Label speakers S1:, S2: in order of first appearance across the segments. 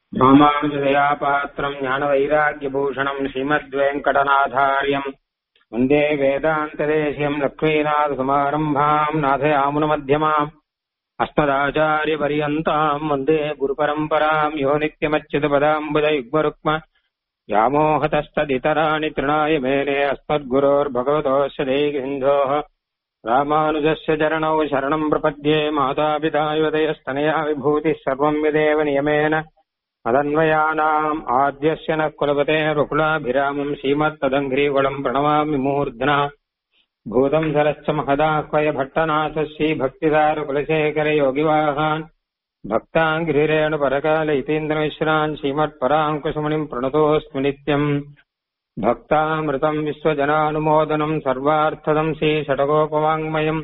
S1: ராமானுஜதயா பாத்திரம் ஞானவைராக்கியபூஷணம் ஸ்ரீமத்வேங்கடநாதாரியம் வந்தே வேதாந்ததேசியம் லக்ஷ்மீநாதசமாரம்பாம் நாதயாமுனமத்தியமாம் அஸ்மதாச்சாரியபரியந்தாம் வந்தே குருபரம்பராம் யோ நித்யமच्युतपदाम्बुजयुग्मरुक्म व्यामोहतस्तदितराणि तृणाय मेने अस्मद्गुरोर्भगवतोऽस्य दैहिन्धोः रामानुजस्य चरणौ शरणम् प्रपद्ये मातापिता युवदयस्तनया विभूतिः सर्वम् यदेव नियमेन मदन्वयानाम् आद्यस्य नः कुलपते रुकुलाभिरामम् श्रीमत्तदङ्घ्रीकुलम् प्रणमामि मूर्ध्ना भूतम् सरश्च महदाह्वय भट्टनाथः श्रीभक्तिदारकुलशेखर योगिवाहान् भक्ताङ्गिरेण परकाल इतीन्द्रमिश्रान् श्रीमत्पराङ्कुशमुनिम् प्रणतोऽस्मि नित्यम् भक्तामृतम् विश्वजनानुमोदनम् सर्वार्थदम् श्रीषटकोपवाङ्मयम्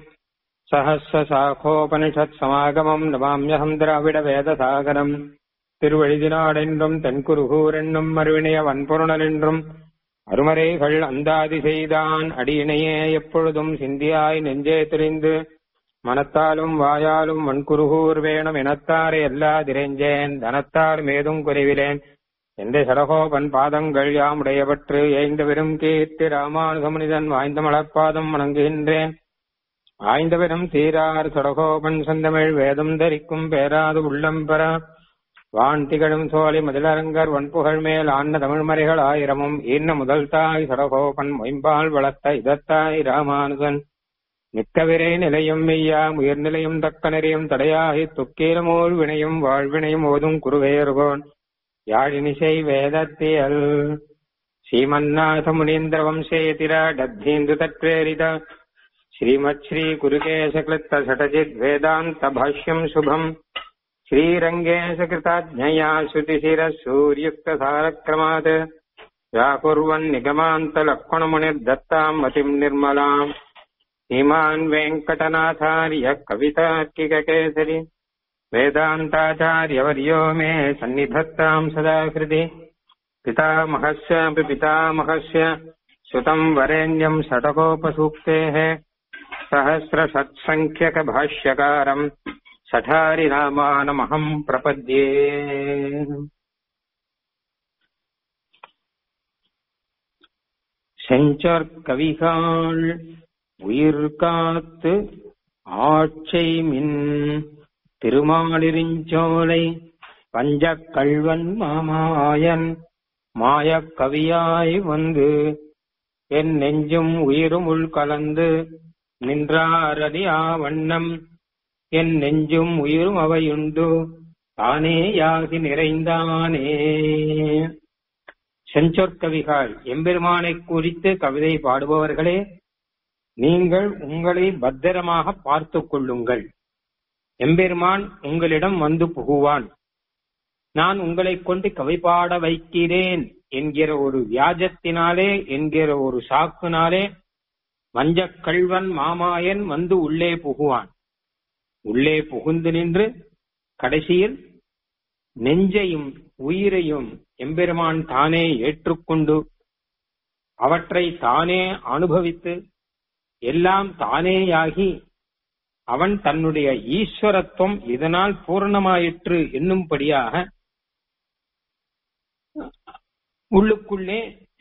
S1: सहस्रशाखोपनिषत्समागमम् नमाम्यहम् द्राविडवेदसागरम् திருவழிதினாடென்றும் தென்குருகூரென்னும் மறுவினைய வன்பொருணலென்றும் அருமறைகள் அந்தாதி செய்தான் அடியினையே எப்பொழுதும் சிந்தியாய் நெஞ்சே தெரிந்து மனத்தாலும் வாயாலும் வன்குருகூர் வேணும் எனத்தாரை எல்லா திரைஞ்சேன் தனத்தார் மேதும் குறைவிலேன் எந்த சடகோபன் பாதங்கள் யாமுடையவற்று ஏய்ந்த பெரும் கீர்த்தி ராமானுகமுனிதன் வாய்ந்த மலர்பாதம் வணங்குகின்றேன் ஆய்ந்த பெரும் தீரார் சடகோபன் சந்தமிழ் வேதம் தரிக்கும் பேராது உள்ளம் பெற வான் திகழும் சோலை மதிலரங்கர் வன்புகழ் மேல் ஆண்ட தமிழ்மறைகள் ஆயிரமும் இன்ன முதல் தாய் சடகோபன் மொயம்பால் வளர்த்த இதத்தாய் ராமானுஜன் மிக்கவிரை நிலையும் மெய்யாம் உயர்நிலையும் தக்க நெறியும் தடையாகி துக்கீரமோல் வினையும் வாழ்வினையும் ஓதும் குருவேறுகோன் யாழினிசை வேதத்தியல் ஸ்ரீமன்னாத முனீந்திர வம்சேதிர டத்தீந்து தத்வேரித ஸ்ரீமத் ஸ்ரீ குருகேசகிருத்த சடஜித் வேதாந்த பாஷ்யம் சுபம் श्रीरङ्गेशकृताज्ञया श्रुतिशिरः सूर्युक्तसारक्रमात् व्याकुर्वन्निगमान्तलक्ष्मणमुनिर्दत्ताम् मतिम् निर्मलाम् श्रीमान् वेङ्कटनाथार्य कवितार्किककेसरि वेदान्ताचार्यवर्यो मे सन्निधत्ताम् सदा हृदि पितामहस्यापि पितामहस्य सुतम् वरेण्यम् षटकोपसूक्तेः सहस्रषट्सङ्ख्यकभाष्यकारम् சடாரிராமானமகம் பிரபத்யே செஞ்சர் கவிகாள் உயிர் காத்து ஆட்சை மின் திருமாலிருஞ்சோலை பஞ்சக் கள்வன் மாமாயன் மாயக் கவியாய் வந்து என் நெஞ்சும் உயிரும் உள் கலந்து நின்றாரடியா வண்ணம் என் நெஞ்சும் உயிரும் அவையுண்டு தானே யாகி நிறைந்தானே செஞ்சொற்கவிகள் எம்பெருமானை குறித்து கவிதை பாடுபவர்களே நீங்கள் உங்களை பத்திரமாக பார்த்துக் கொள்ளுங்கள் எம்பெருமான் உங்களிடம் வந்து புகுவான் நான் உங்களை கொண்டு கவி பாட வைக்கிறேன் என்கிற ஒரு வியாஜத்தினாலே என்கிற ஒரு சாக்குனாலே மஞ்சக் கள்வன் மாமாயன் வந்து உள்ளே புகுவான் உள்ளே புகுந்து நின்று கடைசியில் நெஞ்சையும் உயிரையும் எம்பெருமான் தானே ஏற்றுக்கொண்டு அவற்றை தானே அனுபவித்து எல்லாம் தானேயாகி அவன் தன்னுடைய ஈஸ்வரத்துவம் இதனால் பூர்ணமாயிற்று என்னும்படியாக உள்ளுக்குள்ளே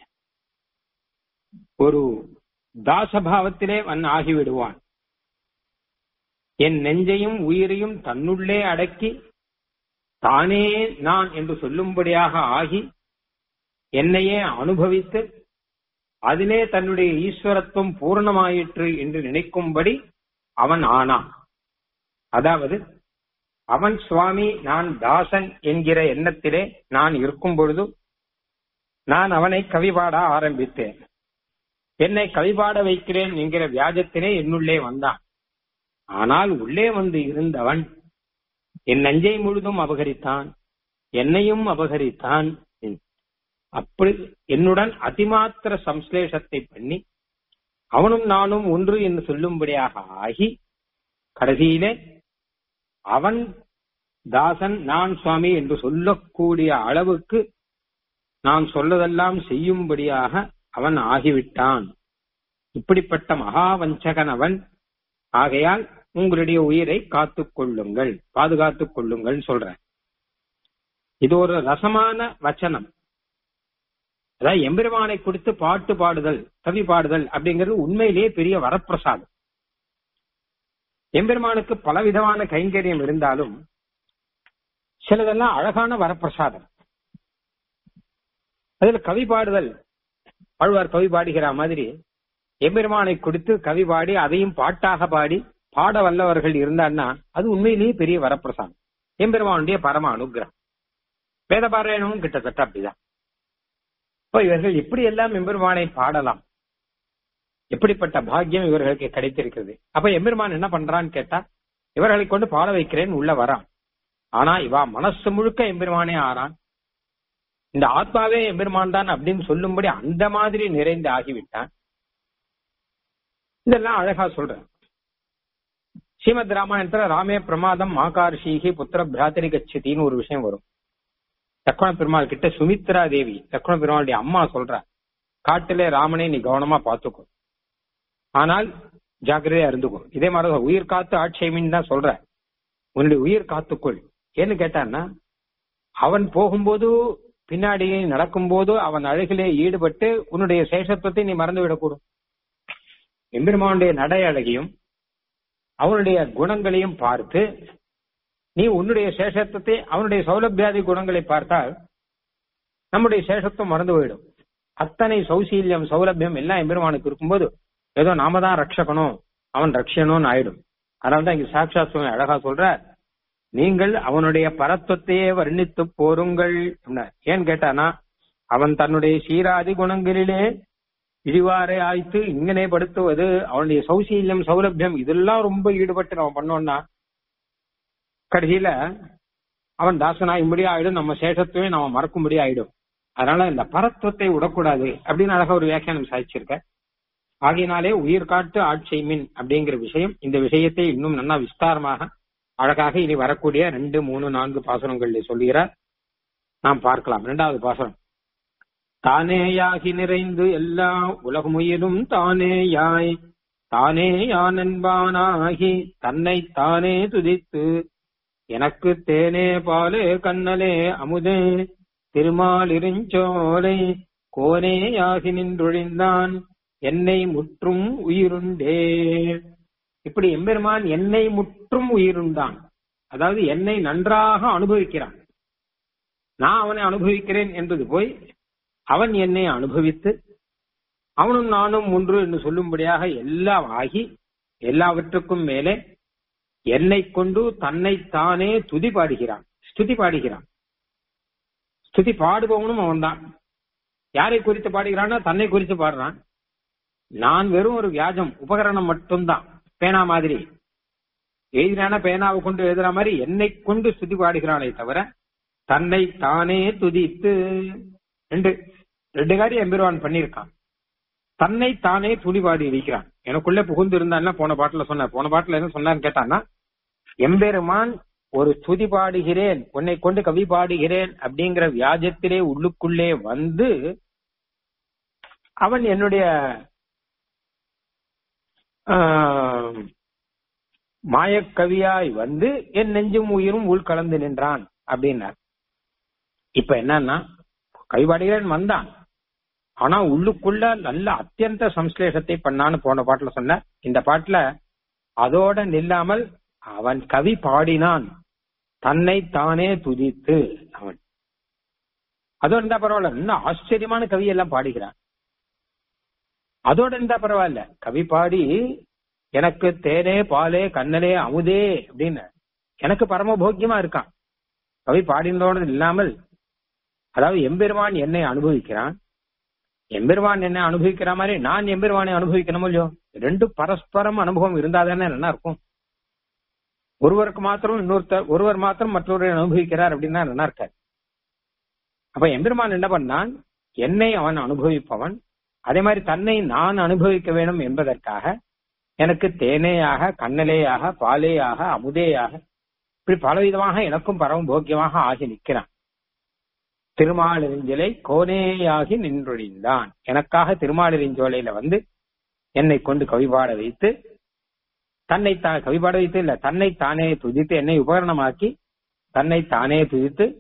S1: ஒரு தாசபாவத்திலே வன் ஆகிவிடுவான் என் நெஞ்சையும் உயிரையும் தன்னுள்ளே அடக்கி தானே நான் என்று சொல்லும்படியாக ஆகி என்னையே அனுபவித்து அதிலே தன்னுடைய ஈஸ்வரத்துவம் பூர்ணமாயிற்று என்று நினைக்கும்படி அவன் ஆனான் அதாவது அவன் சுவாமி நான் தாசன் என்கிற எண்ணத்திலே நான் இருக்கும் பொழுது நான் அவனை கவிபாட ஆரம்பித்தேன் என்னை கவிபாட வைக்கிறேன் என்கிற வியாஜத்திலே என்னுள்ளே வந்தான் ஆனால் உள்ளே வந்து இருந்தவன் என் நஞ்சை முழுதும் அபகரித்தான் என்னையும் அபகரித்தான் அப்படி என்னுடன் அதிமாத்திர சம்ஸ்லேஷத்தை பண்ணி அவனும் நானும் ஒன்று என்று சொல்லும்படியாக ஆகி கடைசியிலே அவன் தாசன் நான் சுவாமி என்று சொல்லக்கூடிய அளவுக்கு நான் சொல்லதெல்லாம் செய்யும்படியாக அவன் ஆகிவிட்டான் இப்படிப்பட்ட மகாவஞ்சகன் அவன் ஆகையால் உங்களுடைய உயிரை காத்துக் கொள்ளுங்கள் பாதுகாத்துக் கொள்ளுங்கள் சொல்றேன் இது ஒரு ரசமான வச்சனம் அதாவது எம்பெருமானை கொடுத்து பாட்டு பாடுதல் கவி பாடுதல் அப்படிங்கிறது உண்மையிலேயே பெரிய வரப்பிரசாதம் எம்பெருமானுக்கு பலவிதமான கைங்கரியம் இருந்தாலும் சிலதெல்லாம் அழகான வரப்பிரசாதம் அதுல கவி பாடுதல் ஆழ்வார் கவி பாடுகிற மாதிரி எம்பெருமானை கொடுத்து கவி பாடி அதையும் பாட்டாக பாடி பாட வல்லவர்கள் இருந்தான்னா அது உண்மையிலேயே பெரிய வரப்பிரசாதம் எம்பெருமானுடைய பரம அனுகிரகம் வேத பாராயணமும் கிட்டத்தட்ட அப்படிதான் இப்போ இவர்கள் எப்படி எல்லாம் எம்பெருமானை பாடலாம் எப்படிப்பட்ட பாக்கியம் இவர்களுக்கு கிடைத்திருக்கிறது அப்ப எம்பெருமான் என்ன பண்றான்னு கேட்டா இவர்களை கொண்டு பாட வைக்கிறேன் உள்ள வரான் ஆனா இவா மனசு முழுக்க எம்பெருமானே ஆறான் இந்த ஆத்மாவே எம்பெருமான் தான் அப்படின்னு சொல்லும்படி அந்த மாதிரி நிறைந்து ஆகிவிட்டான் இதெல்லாம் அழகா சொல்றேன் ஸ்ரீமத் ராமாயணத்துல ராமே பிரமாதம் மாகார்ஷீகி புத்திர பிராத்தரி கச்சதின்னு ஒரு விஷயம் வரும் லக்ஷ்மண பெருமாள் கிட்ட சுமித்ரா தேவி லக்ஷ்மண பெருமாளுடைய அம்மா சொல்ற காட்டிலே ராமனை நீ கவனமா பாத்துக்கோ ஆனால் ஜாக்கிரதையா இருந்துக்கோ இதே மாதிரி உயிர் காத்து ஆட்சேமின்னு தான் சொல்ற உன்னுடைய உயிர் காத்துக்கொள் ஏன்னு கேட்டான்னா அவன் போகும்போது பின்னாடி நடக்கும்போது அவன் அழகிலே ஈடுபட்டு உன்னுடைய சேஷத்துவத்தை நீ மறந்து விடக்கூடும் எம்பெருமானுடைய நடை அழகியும் அவனுடைய குணங்களையும் பார்த்து நீ உன்னுடைய சேஷத்துவத்தை அவனுடைய சௌலபியாதி குணங்களை பார்த்தால் நம்முடைய சேஷத்துவம் மறந்து போயிடும் அத்தனை சௌசீல்யம் சௌலபியம் எல்லாம் எம்பெருமானுக்கு இருக்கும்போது ஏதோ நாம தான் ரட்சகணும் அவன் ரட்சணும்னு ஆயிடும் அதனாலதான் இங்க சாட்சாத் சுவாமி அழகா சொல்ற நீங்கள் அவனுடைய பரத்துவத்தையே வர்ணித்து போருங்கள் ஏன்னு கேட்டானா அவன் தன்னுடைய சீராதி குணங்களிலே இழிவாரை ஆய்த்து இங்கனே படுத்துவது அவனுடைய சௌசீல்யம் சௌலபியம் இதெல்லாம் ரொம்ப ஈடுபட்டு நம்ம பண்ணோம்னா கடைசியில அவன் தாசனாயும்படி ஆயிடும் நம்ம சேஷத்துவே நம்ம மறக்கும்படி ஆயிடும் அதனால இந்த பரத்துவத்தை விடக்கூடாது அப்படின்னு அழகா ஒரு வியாக்கியானம் சாதிச்சிருக்க ஆகையினாலே உயிர் காட்டு ஆட்செய்மின் அப்படிங்கிற விஷயம் இந்த விஷயத்தை இன்னும் நல்லா விஸ்தாரமாக அழகாக இனி வரக்கூடிய ரெண்டு மூணு நான்கு பாசனங்கள்ல சொல்லுகிறார் நாம் பார்க்கலாம் இரண்டாவது பாசனம் தானேயாகி நிறைந்து எல்லா உலகமுயிலும் தானேயாய் தானே யான் என்பானாகி தன்னை தானே துதித்து எனக்கு தேனே பாலே கண்ணலே அமுதே திருமாலிருஞ்சோலை கோனேயாகி நின்றொழிந்தான் என்னை முற்றும் உயிருண்டே இப்படி எம்பெருமான் என்னை முற்றும் உயிருண்டான் அதாவது என்னை நன்றாக அனுபவிக்கிறான் நான் அவனை அனுபவிக்கிறேன் என்பது போய் அவன் என்னை அனுபவித்து அவனும் நானும் ஒன்று என்று சொல்லும்படியாக எல்லாம் ஆகி எல்லாவற்றுக்கும் மேலே என்னை கொண்டு தன்னை தானே துதி பாடுகிறான் ஸ்துதி பாடுகிறான் ஸ்துதி பாடுபவனும் அவன்தான் யாரை குறித்து பாடுகிறான்னா தன்னை குறித்து பாடுறான் நான் வெறும் ஒரு வியாஜம் உபகரணம் மட்டும்தான் பேனா மாதிரி எழுதினான பேனாவை கொண்டு எழுதுற மாதிரி என்னை கொண்டு ஸ்துதி பாடுகிறானே தவிர தன்னை தானே துதித்து ரெண்டு ரெண்டு காரியம் எம்பெருவான் பண்ணியிருக்கான் தன்னை தானே துதி பாடி இருக்கிறான் எனக்குள்ளே புகுந்து இருந்தான்னா போன பாட்டுல சொன்ன போன பாட்டுல என்ன சொன்னான்னு கேட்டான்னா எம்பெருமான் ஒரு துதி பாடுகிறேன் உன்னை கொண்டு கவி பாடுகிறேன் அப்படிங்கிற வியாஜத்திலே உள்ளுக்குள்ளே வந்து அவன் என்னுடைய மாயக்கவியாய் வந்து என் நெஞ்சும் உயிரும் உள் கலந்து நின்றான் அப்படின்னார் இப்ப என்னன்னா கைபாடுகிறேன் வந்தான் ஆனா உள்ளுக்குள்ள நல்ல அத்தியந்த சம்ஸ்லேஷத்தை பண்ணான்னு போன பாட்டுல சொன்ன இந்த பாட்டுல அதோட நில்லாமல் அவன் கவி பாடினான் தன்னை தானே துதித்து அவன் அதோட இருந்தா பரவாயில்ல இன்னும் ஆச்சரியமான கவி எல்லாம் பாடுகிறான் அதோட இருந்தா பரவாயில்ல கவி பாடி எனக்கு தேனே பாலே கண்ணலே அமுதே அப்படின்னு எனக்கு பரமபோக்கியமா இருக்கான் கவி பாடினதோடு இல்லாமல் அதாவது எம்பெருமான் என்னை அனுபவிக்கிறான் எம்பெருமான் என்னை அனுபவிக்கிற மாதிரி நான் எம்பெருமானை அனுபவிக்கணுமோ இல்லையோ ரெண்டு பரஸ்பரம் அனுபவம் இருந்தாதானே நல்லா இருக்கும் ஒருவருக்கு மாத்திரம் இன்னொருத்தர் ஒருவர் மாத்திரம் மற்றொருவரை அனுபவிக்கிறார் அப்படின்னா நல்லா இருக்காது அப்ப எம்பெருமான் என்ன பண்ணான் என்னை அவன் அனுபவிப்பவன் அதே மாதிரி தன்னை நான் அனுபவிக்க வேண்டும் என்பதற்காக எனக்கு தேனேயாக கண்ணலேயாக பாலேயாக அமுதேயாக இப்படி பலவிதமாக எனக்கும் பரம போக்கியமாக ஆகி நிற்கிறான் திருமாலிருஞ்சலை கோனேயாகி நின்றொழிந்தான் எனக்காக திருமாலிருஞ்சோலையில வந்து என்னை கொண்டு கவிபாட வைத்து தன்னை தான் கவிபாட வைத்து இல்ல தன்னை தானே துதித்து என்னை உபகரணமாக்கி தன்னை தானே துதித்து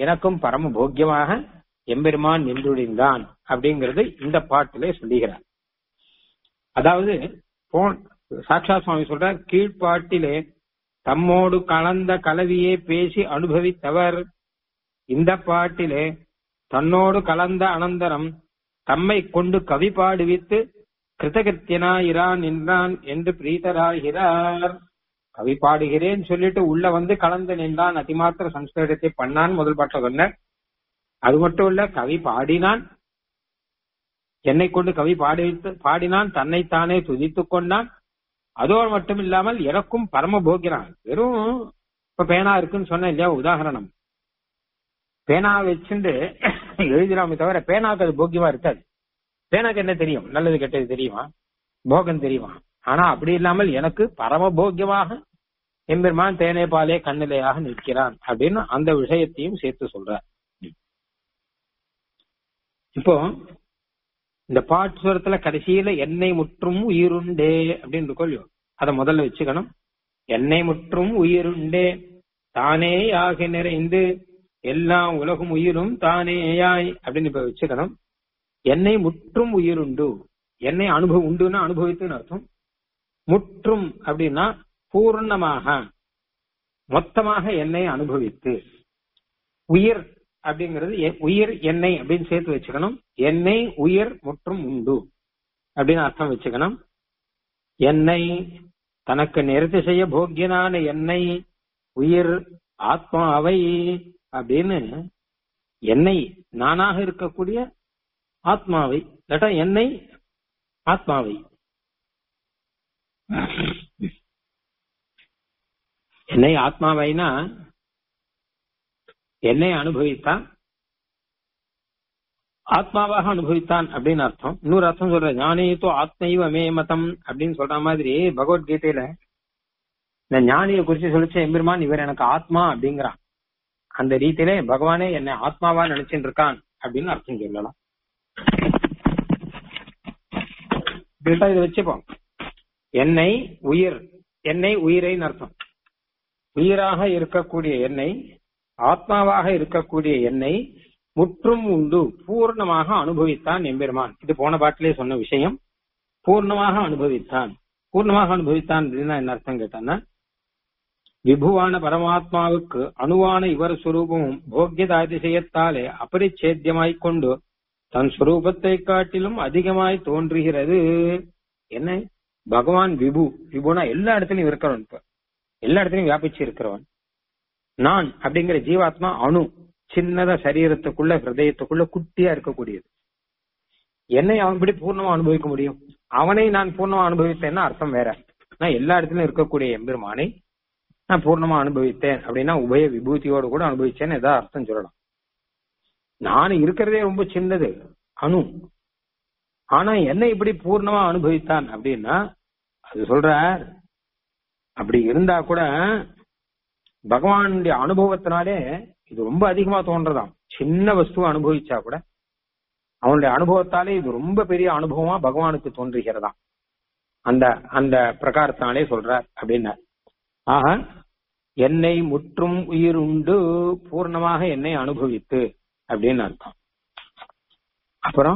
S1: எனக்கும் பரம போக்கியமாக எம்பெருமான் நின்றுடிந்தான் அப்படிங்கறது இந்த பாட்டிலே சொல்லுகிறார் அதாவது போன் சாட்சா சுவாமி சொல்றார் கீழ்ப்பாட்டிலே தம்மோடு கலந்த கலவியே பேசி அனுபவித்தவர் இந்த பாட்டிலே தன்னோடு கலந்த அனந்தரம் தம்மை கொண்டு கவி பாடுவித்து கிருதகத்தியனாயிரான் நின்றான் என்று பிரீதராகிறார் கவி பாடுகிறேன் சொல்லிட்டு உள்ள வந்து கலந்து நின்றான் அதிமாத்திர சம்ஸ்கிருதத்தை பண்ணான் முதல் பாட்டில் சொன்னார் அது மட்டும் இல்ல கவி பாடினான் என்னை கொண்டு கவி பாடி பாடினான் தன்னைத்தானே துதித்துக் கொண்டான் அதோடு மட்டும் இல்லாமல் எனக்கும் பரம போகிறான் வெறும் இப்ப பேனா இருக்குன்னு சொன்னேன் இல்லையா உதாரணம் பேனா வச்சுட்டு எழுதிடாமே தவிர பேனாக்கு அது போக்கியமா இருக்காது பேனாக்கு என்ன தெரியும் நல்லது கெட்டது தெரியுமா போகம் தெரியுமா ஆனா அப்படி இல்லாமல் எனக்கு பரம போக்கியமாக எம்பெருமான் தேனே பாலே கண்ணிலையாக நிற்கிறான் அப்படின்னு அந்த விஷயத்தையும் சேர்த்து சொல்றார் இப்போ இந்த பாட்டு சுரத்துல கடைசியில எண்ணெய் முற்றும் உயிருண்டே அப்படின்னு இருக்கோ இல்லையோ அதை முதல்ல வச்சுக்கணும் எண்ணெய் முற்றும் உயிருண்டே தானே ஆகி நிறைந்து எல்லா உலகும் உயிரும் தானேயாய் அப்படின்னு இப்ப வச்சுக்கணும் என்னை முற்றும் உயிருண்டு என்னை அனுபவம் உண்டுன்னா அனுபவித்துன்னு அர்த்தம் முற்றும் அப்படின்னா பூர்ணமாக மொத்தமாக என்னை அனுபவித்து உயிர் அப்படிங்கிறது உயிர் எண்ணெய் அப்படின்னு சேர்த்து வச்சுக்கணும் எண்ணெய் உயிர் முற்றும் உண்டு அப்படின்னு அர்த்தம் வச்சுக்கணும் எண்ணெய் தனக்கு நிறுத்தி செய்ய போக்கியனான எண்ணெய் உயிர் ஆத்மா அவை அப்படின்னு எண்ணெய் நானாக இருக்கக்கூடிய ஆத்மாவை இல்லாட்டா எண்ணெய் ஆத்மாவை என்னை ஆத்மாவைனா என்னை அனுபவித்தான் ஆத்மாவாக அனுபவித்தான் அப்படின்னு அர்த்தம் இன்னொரு அர்த்தம் சொல்ற ஞானியத்தோ ஆத்மைவ மே மதம் அப்படின்னு சொல்ற மாதிரி பகவத்கீதையில இந்த ஞானியை குறிச்சு சொல்லிச்ச எம்பெருமான் இவர் எனக்கு ஆத்மா அப்படிங்கிறான் அந்த ரீதியிலே பகவானே என்னை ஆத்மாவா நினைச்சுட்டு இருக்கான் அப்படின்னு அர்த்தம் சொல்லலாம் இதை வச்சுப்போம் என்னை உயிர் என்னை உயிரைன்னு அர்த்தம் உயிராக இருக்கக்கூடிய எண்ணெய் ஆத்மாவாக இருக்கக்கூடிய எண்ணெய் முற்றும் உண்டு பூர்ணமாக அனுபவித்தான் எம்பெருமான் இது போன பாட்டிலே சொன்ன விஷயம் பூர்ணமாக அனுபவித்தான் பூர்ணமாக அனுபவித்தான் அப்படின்னா என்ன அர்த்தம் கேட்டான்னா விபுவான பரமாத்மாவுக்கு அணுவான இவர் சுரூபமும் போக்கியதாதிசயத்தாலே அபரிச்சேத்தியமாய்க் கொண்டு தன் சுரூபத்தை காட்டிலும் அதிகமாய் தோன்றுகிறது என்ன பகவான் விபு விபுனா எல்லா இடத்துலயும் இருக்கிறவன் இப்ப எல்லா இடத்துலயும் வியாபிச்சு இருக்கிறவன் நான் அப்படிங்கிற ஜீவாத்மா அணு சின்னதா சரீரத்துக்குள்ள ஹிருதயத்துக்குள்ள குட்டியா இருக்கக்கூடியது என்னை அவன் இப்படி பூர்ணமா அனுபவிக்க முடியும் அவனை நான் பூர்ணமா அனுபவித்தேன்னா அர்த்தம் வேற நான் எல்லா இடத்துலயும் இருக்கக்கூடிய எம்பெருமானை நான் பூர்ணமா அனுபவித்தேன் அப்படின்னா உபய விபூதியோடு கூட அனுபவிச்சேன்னு ஏதாவது அர்த்தம் சொல்லலாம் நான் இருக்கிறதே ரொம்ப சின்னது அணு ஆனா என்ன இப்படி பூர்ணமா அனுபவித்தான் அப்படின்னா அது சொல்ற அப்படி இருந்தா கூட பகவானுடைய அனுபவத்தினாலே இது ரொம்ப அதிகமா தோன்றதாம் சின்ன வஸ்துவை அனுபவிச்சா கூட அவனுடைய அனுபவத்தாலே இது ரொம்ப பெரிய அனுபவமா பகவானுக்கு தோன்றுகிறதாம் அந்த அந்த பிரகாரத்தினாலே சொல்றார் அப்படின்னா ஆக என்னை முற்றும் உயிர் உண்டு பூர்ணமாக என்னை அனுபவித்து அப்படின்னு அர்த்தம் அப்புறம்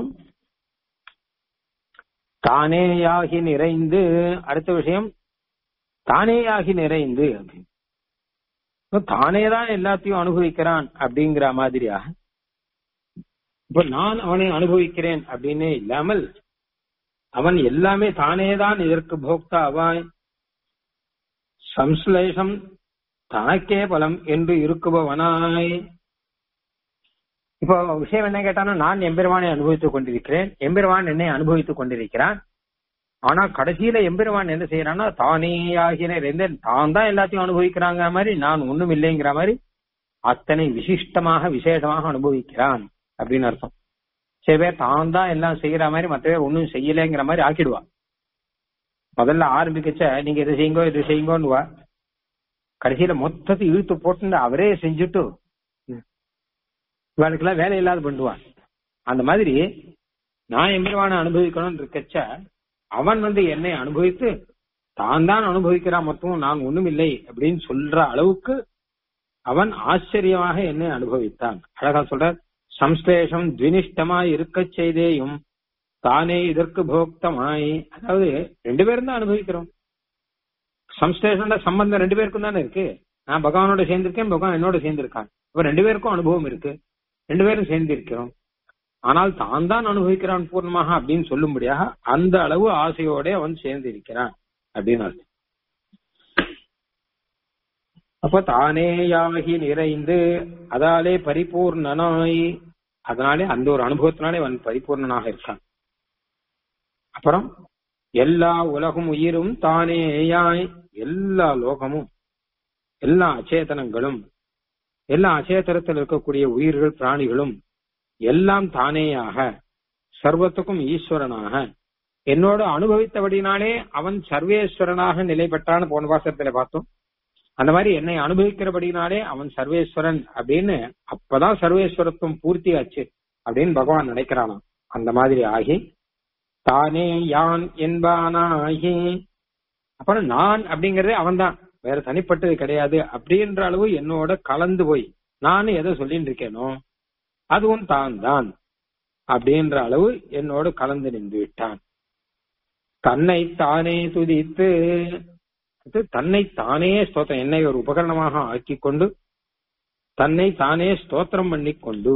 S1: தானேயாகி நிறைந்து அடுத்த விஷயம் தானேயாகி நிறைந்து அப்படின்னு தானேதான் எல்லாத்தையும் அனுபவிக்கிறான் அப்படிங்கிற மாதிரியா இப்ப நான் அவனை அனுபவிக்கிறேன் அப்படின்னே இல்லாமல் அவன் எல்லாமே தானேதான் இதற்கு போக்தா அவாய் சம்ஸ்லேஷம் தனக்கே பலம் என்று இருக்குபவனாய் இப்போ விஷயம் என்ன கேட்டானா நான் எம்பெருமானை அனுபவித்துக் கொண்டிருக்கிறேன் எம்பெருமான் என்னை அனுபவித்துக் கொண்டிருக்கிறான் ஆனா கடைசியில எம்பெருமான் என்ன செய்யறான்னா தானே ஆகின தான் தான் எல்லாத்தையும் அனுபவிக்கிறாங்க மாதிரி நான் ஒண்ணும் இல்லைங்கிற மாதிரி அத்தனை விசிஷ்டமாக விசேஷமாக அனுபவிக்கிறான் அப்படின்னு அர்த்தம் சில பேர் தான் தான் எல்லாம் செய்யற மாதிரி மற்ற பேர் ஒன்னும் செய்யலைங்கிற மாதிரி ஆக்கிடுவான் முதல்ல ஆரம்பிக்கச்ச நீங்க இதை செய்யுங்கோ இது செய்யுங்கோன்னுவா கடைசியில மொத்தத்தை இழுத்து போட்டு அவரே செஞ்சுட்டு இவனுக்கெல்லாம் வேலை இல்லாத பண்ணுவான் அந்த மாதிரி நான் எம்பெருவானை அனுபவிக்கணும்னு இருக்கச்ச அவன் வந்து என்னை அனுபவித்து தான் தான் அனுபவிக்கிறான் மொத்தம் நான் ஒண்ணும் இல்லை அப்படின்னு சொல்ற அளவுக்கு அவன் ஆச்சரியமாக என்னை அனுபவித்தான் அழகா சொல்றார் சம்ஸ்லேஷம் துவினிஷ்டமாய் இருக்கச் செய்தேயும் தானே இதற்கு போக்தமாய் அதாவது ரெண்டு பேரும் தான் அனுபவிக்கிறோம் சம்ஸ்லேஷனோட சம்பந்தம் ரெண்டு பேருக்கும் தானே இருக்கு நான் பகவானோட சேர்ந்திருக்கேன் பகவான் என்னோட சேர்ந்திருக்கான் இப்ப ரெண்டு பேருக்கும் அனுபவம் இருக்கு ரெண்டு பேரும் சேர்ந்து இருக்கிறோம் ஆனால் தான் தான் அனுபவிக்கிறான் பூர்ணமாக அப்படின்னு சொல்லும்படியாக அந்த அளவு ஆசையோட அவன் சேர்ந்து இருக்கிறான் அப்படின்னு அர்த்தம் அப்ப தானேயாகி நிறைந்து அதாலே பரிபூர்ணனாய் அதனாலே அந்த ஒரு அனுபவத்தினாலே அவன் பரிபூர்ணனாக இருக்கான் அப்புறம் எல்லா உலகும் உயிரும் தானேயாய் எல்லா லோகமும் எல்லா அச்சேதனங்களும் எல்லா அச்சேதனத்தில் இருக்கக்கூடிய உயிர்கள் பிராணிகளும் எல்லாம் தானேயாக சர்வத்துக்கும் ஈஸ்வரனாக என்னோடு அனுபவித்தபடினாலே அவன் சர்வேஸ்வரனாக நிலை பெற்றான்னு போன பாசத்துல பார்த்தோம் அந்த மாதிரி என்னை அனுபவிக்கிறபடினாலே அவன் சர்வேஸ்வரன் அப்படின்னு அப்பதான் சர்வேஸ்வரத்துவம் பூர்த்தி ஆச்சு அப்படின்னு பகவான் நினைக்கிறானாம் அந்த மாதிரி ஆகி தானே யான் என்பானாகி அப்புறம் நான் அப்படிங்கறதே அவன்தான் வேற தனிப்பட்டது கிடையாது அப்படின்ற அளவு என்னோட கலந்து போய் நானும் எதை சொல்லிட்டு இருக்கேனோ அதுவும் தான் தான் அப்படின்ற அளவு என்னோடு கலந்து நின்று விட்டான் தன்னை தானே துதித்து தன்னை தானே ஸ்தோத்திரம் என்னை ஒரு உபகரணமாக ஆக்கி கொண்டு தன்னை தானே ஸ்தோத்திரம் பண்ணி கொண்டு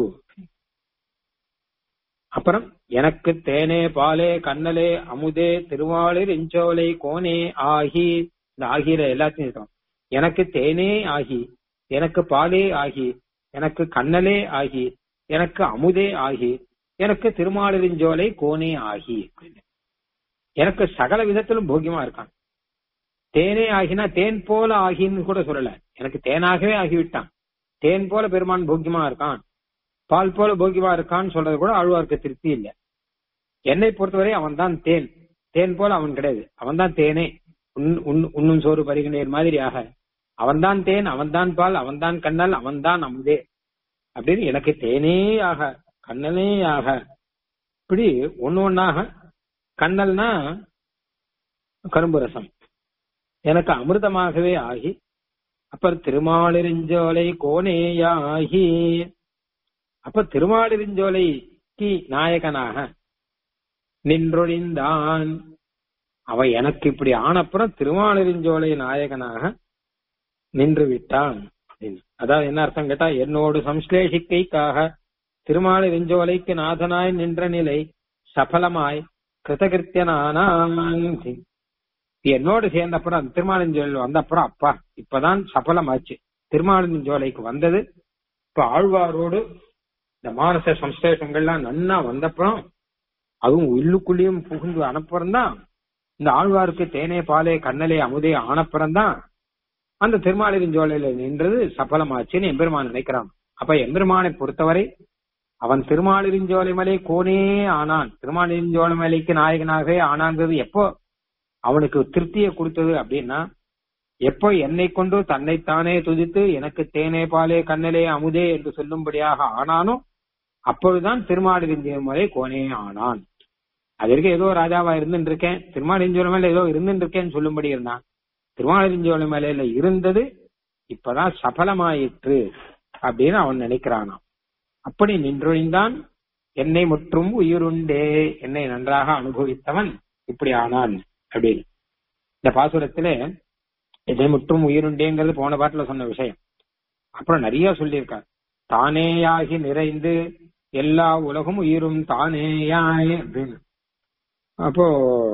S1: அப்புறம் எனக்கு தேனே பாலே கண்ணலே அமுதே திருவாளூர் எஞ்சோலை கோனே ஆகி இந்த ஆகிற எல்லாத்தையும் இருக்கோம் எனக்கு தேனே ஆகி எனக்கு பாலே ஆகி எனக்கு கண்ணலே ஆகி எனக்கு அமுதே ஆகி எனக்கு திருமாலிருஞ்சோலை கோனே ஆகி எனக்கு சகல விதத்திலும் போக்கியமா இருக்கான் தேனே ஆகினா தேன் போல ஆகின்னு கூட சொல்லல எனக்கு தேனாகவே ஆகிவிட்டான் தேன் போல பெருமான் போக்கியமா இருக்கான் பால் போல போக்கியமா இருக்கான்னு சொல்றது கூட ஆழ்வார்க்கு திருப்தி இல்லை என்னை பொறுத்தவரை அவன் தான் தேன் தேன் போல அவன் கிடையாது அவன் தான் தேனே உண்ணும் சோறு பருகினேர் மாதிரியாக அவன்தான் தேன் அவன்தான் பால் அவன்தான் கண்ணல் அவன்தான் அமுதே அப்படின்னு எனக்கு தேனே ஆக கண்ணனே ஆக இப்படி ஒண்ணு ஒன்னாக கண்ணல்னா கரும்பு ரசம் எனக்கு அமிர்தமாகவே ஆகி அப்புறம் திருமாலிருஞ்சோலை கோனேயாகி அப்ப திருமாலிருஞ்சோலைக்கு நாயகனாக நின்றொழிந்தான் அவ எனக்கு இப்படி ஆனப்புறம் திருமாலிருஞ்சோலை நாயகனாக நின்று விட்டான் அதாவது என்ன அர்த்தம் கேட்டா என்னோடு சம்ஸ்லேஷிக்கைக்காக திருமாலிருஞ்சோலைக்கு நாதனாய் நின்ற நிலை சபலமாய் கிருதகிருத்தியனானான் என்னோடு சேர்ந்த அப்புறம் அந்த திருமாலிஞ்சோலை வந்த அப்புறம் அப்பா இப்பதான் சபலமாச்சு திருமாலிஞ்சோலைக்கு வந்தது இப்ப ஆழ்வாரோடு இந்த மானச சம்ஸ்லேஷங்கள்லாம் நன்னா வந்தப்புறம் அதுவும் உள்ளுக்குள்ளேயும் புகுந்து அனுப்புறம் தான் இந்த ஆழ்வாருக்கு தேனே பாலே கண்ணலே அமுதே ஆனப்புறம் தான் அந்த திருமாலிருஞ்சோலையில நின்றது சபலமாச்சுன்னு எம்பெருமான் நினைக்கிறான் அப்ப எம்பெருமானை பொறுத்தவரை அவன் திருமாலிருஞ்சோலை மலை கோனே ஆனான் திருமாலிருஞ்சோலை மலைக்கு நாயகனாகவே ஆனாங்கிறது எப்போ அவனுக்கு திருப்தியை கொடுத்தது அப்படின்னா எப்போ என்னை கொண்டு தன்னைத்தானே துதித்து எனக்கு தேனே பாலே கண்ணலே அமுதே என்று சொல்லும்படியாக ஆனானோ அப்பொழுதுதான் திருமாலிருஞ்சோலை கோனே ஆனான் அதற்கு ஏதோ ராஜாவா இருந்துட்டு இருக்கேன் திருமாலிருஞ்சோலை மேல ஏதோ இருந்துட்டு இருக்கேன்னு சொல்லும்படி இருந்தான் திருமாலிருஞ்சோலை மலையில இருந்தது இப்பதான் சபலமாயிற்று அப்படின்னு அவன் நினைக்கிறானாம் அப்படி நின்றொழிந்தான் என்னை முற்றும் உயிருண்டே என்னை நன்றாக அனுபவித்தவன் இப்படி ஆனான் அப்படின்னு இந்த பாசுரத்துல என்னை முற்றும் உயிருண்டேங்கிறது போன பாட்டுல சொன்ன விஷயம் அப்புறம் நிறைய சொல்லியிருக்கார் தானேயாகி நிறைந்து எல்லா உலகும் உயிரும் தானேயாய் அப்படின்னு அப்போ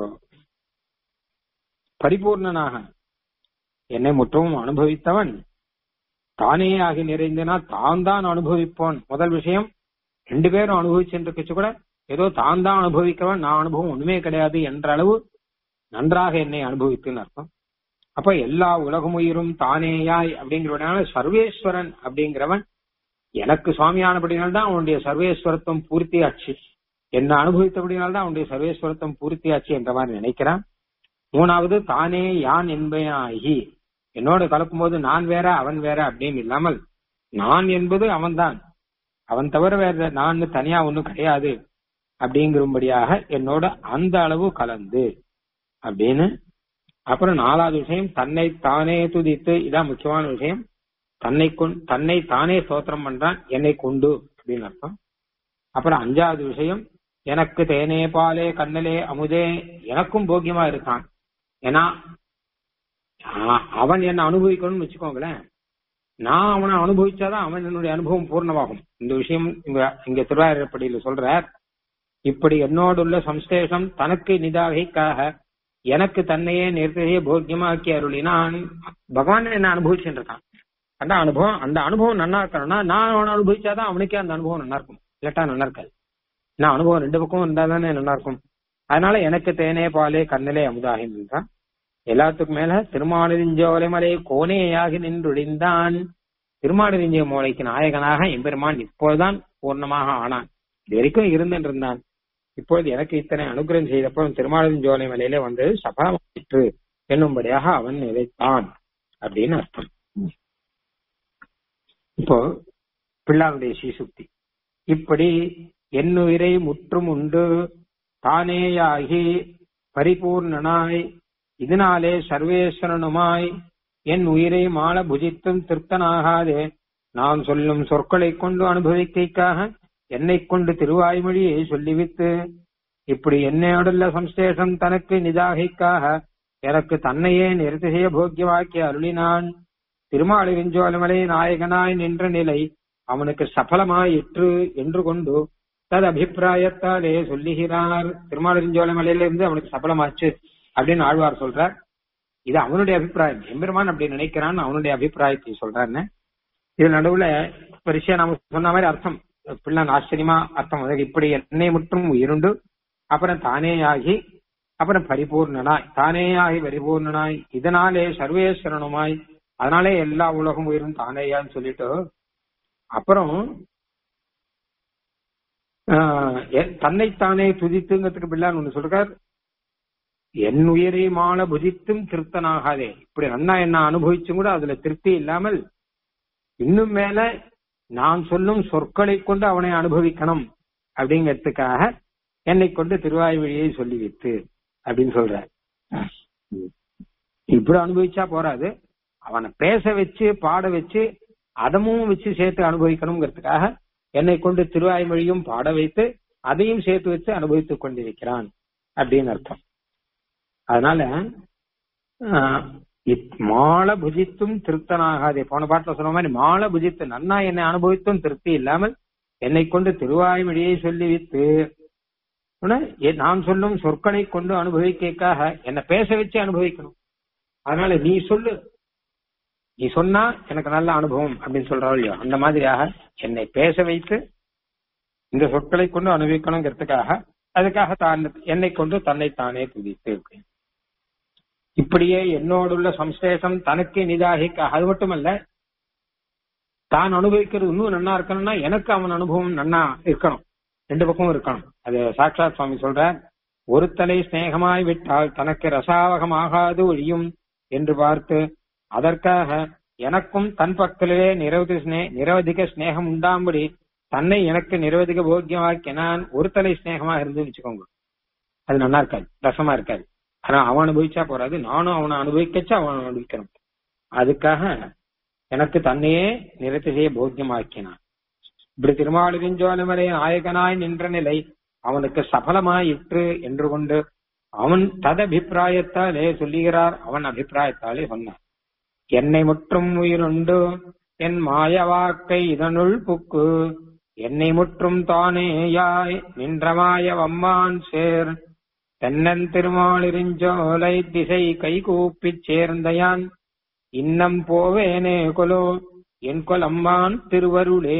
S1: பரிபூர்ணனாக என்னை முற்றவும் அனுபவித்தவன் தானே ஆகி நிறைந்தனா தான் தான் அனுபவிப்போன் முதல் விஷயம் ரெண்டு பேரும் அனுபவிச்சுட்டு கூட ஏதோ தான் தான் அனுபவிக்கவன் நான் அனுபவம் ஒண்ணுமே கிடையாது என்ற அளவு நன்றாக என்னை அனுபவித்துன்னு அர்த்தம் அப்ப எல்லா உலகமுயிரும் தானேயாய் அப்படிங்கிறவனால சர்வேஸ்வரன் அப்படிங்கிறவன் எனக்கு சுவாமியானபடினால்தான் அவனுடைய சர்வேஸ்வரத்துவம் பூர்த்தி ஆச்சு என்ன அனுபவித்தபடினால்தான் அவனுடைய சர்வேஸ்வரத்துவம் பூர்த்தி ஆச்சு என்ற மாதிரி நினைக்கிறான் மூணாவது தானே யான் என்பனாகி என்னோட கலக்கும் போது நான் வேற அவன் வேற அப்படின்னு இல்லாமல் நான் என்பது அவன்தான் அவன் தவிர வேற நான் தனியா ஒண்ணும் கிடையாது அப்படிங்கிறபடியாக என்னோட அந்த அளவு கலந்து அப்படின்னு அப்புறம் நாலாவது விஷயம் தன்னை தானே துதித்து இதான் முக்கியமான விஷயம் தன்னை கொண்டு தன்னை தானே ஸ்தோத்திரம் பண்றான் என்னை கொண்டு அப்படின்னு அர்த்தம் அப்புறம் அஞ்சாவது விஷயம் எனக்கு தேனே பாலே கண்ணலே அமுதே எனக்கும் போக்கியமா இருக்கான் ஏன்னா ஆ- அவன் என்ன அனுபவிக்கணும்னு வச்சுக்கோங்களேன் நான் அவனை அனுபவிச்சாதான் அவன் என்னுடைய அனுபவம் பூர்ணமாகும் இந்த விஷயம் இங்க இங்க திருவாரூரப்படியில சொல்றார் இப்படி என்னோடுள்ள சம்சேஷம் தனக்கு நிதாகைக்காக எனக்கு தன்னையே நிறுத்தையே போக்கியமாக்கி அருளினான் பகவான் என்ன அனுபவிச்சுட்டு இருக்கான் அந்த அனுபவம் அந்த அனுபவம் நல்லா இருக்கணும்னா நான் அவனை அனுபவிச்சாதான் அவனுக்கே அந்த அனுபவம் நல்லா இருக்கும் இல்லாட்டா நல்லா இருக்காது நான் அனுபவம் ரெண்டு பக்கமும் இருந்தா தானே நல்லா இருக்கும் அதனால எனக்கு தேனே பாலே கண்ணலே அமுதாகின்றான் எல்லாத்துக்கும் மேல திருமாலிருஞ்சோலை மலை கோனேயாகி நின்றொழிந்தான் திருமாலிருஞ்ச மூளைக்கு நாயகனாக எம்பெருமான் இப்போதுதான் பூர்ணமாக ஆனான் இது வரைக்கும் இருந்துட்டு இருந்தான் இப்பொழுது எனக்கு இத்தனை அனுகிரகம் செய்தப்போ திருமாலிருஞ்சோலை மலையில வந்து சபாமாயிற்று என்னும்படியாக அவன் நிலைத்தான் அப்படின்னு அர்த்தம் இப்போ பிள்ளாருடைய சீசுக்தி இப்படி என்னுயிரை முற்றும் உண்டு தானேயாகி பரிபூர்ணனாய் இதனாலே சர்வேஸ்வரனுமாய் என் உயிரை மாள புஜித்தும் திருப்தனாகாதே நான் சொல்லும் சொற்களை கொண்டு அனுபவிக்கைக்காக என்னை கொண்டு திருவாய்மொழியை சொல்லிவித்து இப்படி என்னையோடுள்ள சம்சேஷம் தனக்கு நிதாகைக்காக எனக்கு தன்னையே நிறுத்தி செய்ய போக்கியவாக்கி அருளினான் திருமாலிருஞ்சோலமலை நாயகனாய் நின்ற நிலை அவனுக்கு சபலமாயிற்று என்று கொண்டு தது அபிப்பிராயத்தாலே சொல்லுகிறார் திருமாலிருஞ்சோலமலையில இருந்து அவனுக்கு சபலமாச்சு அப்படின்னு ஆழ்வார் சொல்றார் இது அவனுடைய அபிப்பிராயம் எம்பெருமான் அப்படி நினைக்கிறான்னு அவனுடைய அபிப்பிராயத்தை சொல்றாருன்னு இது நடுவுல பரிசையா நாம சொன்ன மாதிரி அர்த்தம் பிள்ளான் ஆச்சரியமா அர்த்தம் அதாவது இப்படி என்னை மட்டும் உயிருண்டு அப்புறம் தானே ஆகி அப்புறம் பரிபூர்ணனாய் தானே ஆகி பரிபூர்ணனாய் இதனாலே சர்வேஸ்வரனுமாய் அதனாலே எல்லா உலகம் உயிரும் தானேயான்னு சொல்லிட்டு அப்புறம் ஆஹ், எ- தன்னைத்தானே துதித்துங்கிறதுக்கு பிள்ளான் ஒண்ணு சொல்றார் என் உயிரை மாள புதித்தும் திருப்தனாகாதே இப்படி நன்னா என்ன அனுபவிச்சும் கூட அதுல திருப்தி இல்லாமல் இன்னும் மேல நான் சொல்லும் சொற்களை கொண்டு அவனை அனுபவிக்கணும் அப்படிங்கிறதுக்காக என்னை கொண்டு திருவாய்மொழியை சொல்லி வைத்து அப்படின்னு சொல்ற இப்படி அனுபவிச்சா போறாது அவனை பேச வச்சு பாட வச்சு அதமும் வச்சு சேர்த்து அனுபவிக்கணுங்கிறதுக்காக என்னை கொண்டு திருவாய்மொழியும் பாட வைத்து அதையும் சேர்த்து வச்சு அனுபவித்துக் கொண்டிருக்கிறான் அப்படின்னு அர்த்தம் அதனால ஆஹ், இத்- மாள புஜித்தும் திருப்தனாகாதே போன பாட்டுல சொன்ன மாதிரி மாள புஜித்து நன்னா என்னை அனுபவித்தும் திருப்தி இல்லாமல் என்னை கொண்டு திருவாய்மொழியை சொல்லி வித்து உடனே, எ- நான் சொல்லும் சொற்களை கொண்டு அனுபவிக்கைக்காக என்னை பேச வச்சு அனுபவிக்கணும் அதனால நீ சொல்லு நீ சொன்னா எனக்கு நல்ல அனுபவம் அப்படின்னு சொல்றாள் இல்லையோ அந்த மாதிரியாக என்னை பேச வைத்து இந்த சொற்களை கொண்டு அனுபவிக்கணுங்கிறதுக்காக அதுக்காக தான் என்னை கொண்டு தன்னை தானே துதித்து அப்படின்னு. இப்படியே என்னோடுள்ள சம்சேஷம் தனக்கு நிதாகிக்க அது மட்டுமல்ல தான் அனுபவிக்கிறது இன்னும் நன்னா இருக்கணும்னா எனக்கு அவன் அனுபவம் நன்னா இருக்கணும் ரெண்டு பக்கமும் இருக்கணும் அது சாட்சாத் சுவாமி சொல்ற ஒருத்தலை சிநேகமாய் விட்டால் தனக்கு ரசாவகமாகாது ஒழியும் என்று பார்த்து அதற்காக எனக்கும் தன் பக்கத்திலே நிரவதி ஸ்னே நிரவதிக ஸ்நேகம் உண்டாம்படி தன்னை எனக்கு நிரவதிக போக்கியமாக்கி நான் ஒரு தலை சிநேகமா இருந்து வச்சுக்கோங்க அது நல்லா இருக்காது ரசமா இருக்காது ஆனா அவன் அனுபவிச்சா போறாது நானும் அவனை அனுபவிக்கச்சு அவன் அனுபவிக்கணும் அதுக்காக எனக்கு தன்னையே நிறுத்தி செய்ய போக்கியமாக்கினான் இப்படி திருமாலிருஞ்சோலமலை நாயகனாய் நின்ற நிலை அவனுக்கு சபலமாயிற்று என்று கொண்டு அவன் ததபிப்பிராயத்தாலே சொல்லுகிறார் அவன் அபிப்பிராயத்தாலே சொன்னான் என்னை முற்றும் உயிருண்டு என் மாய வாக்கை இதனுள் புக்கு என்னை முற்றும் தானேயாய் நின்ற மாய வம்மான் சேர் தென்னன் திருமாலிருஞ்சோலை திசை கைகூப்பிச் சேர்ந்தயான் இன்னம் போவேனே கொலோ என் கொலம்மான் திருவருளே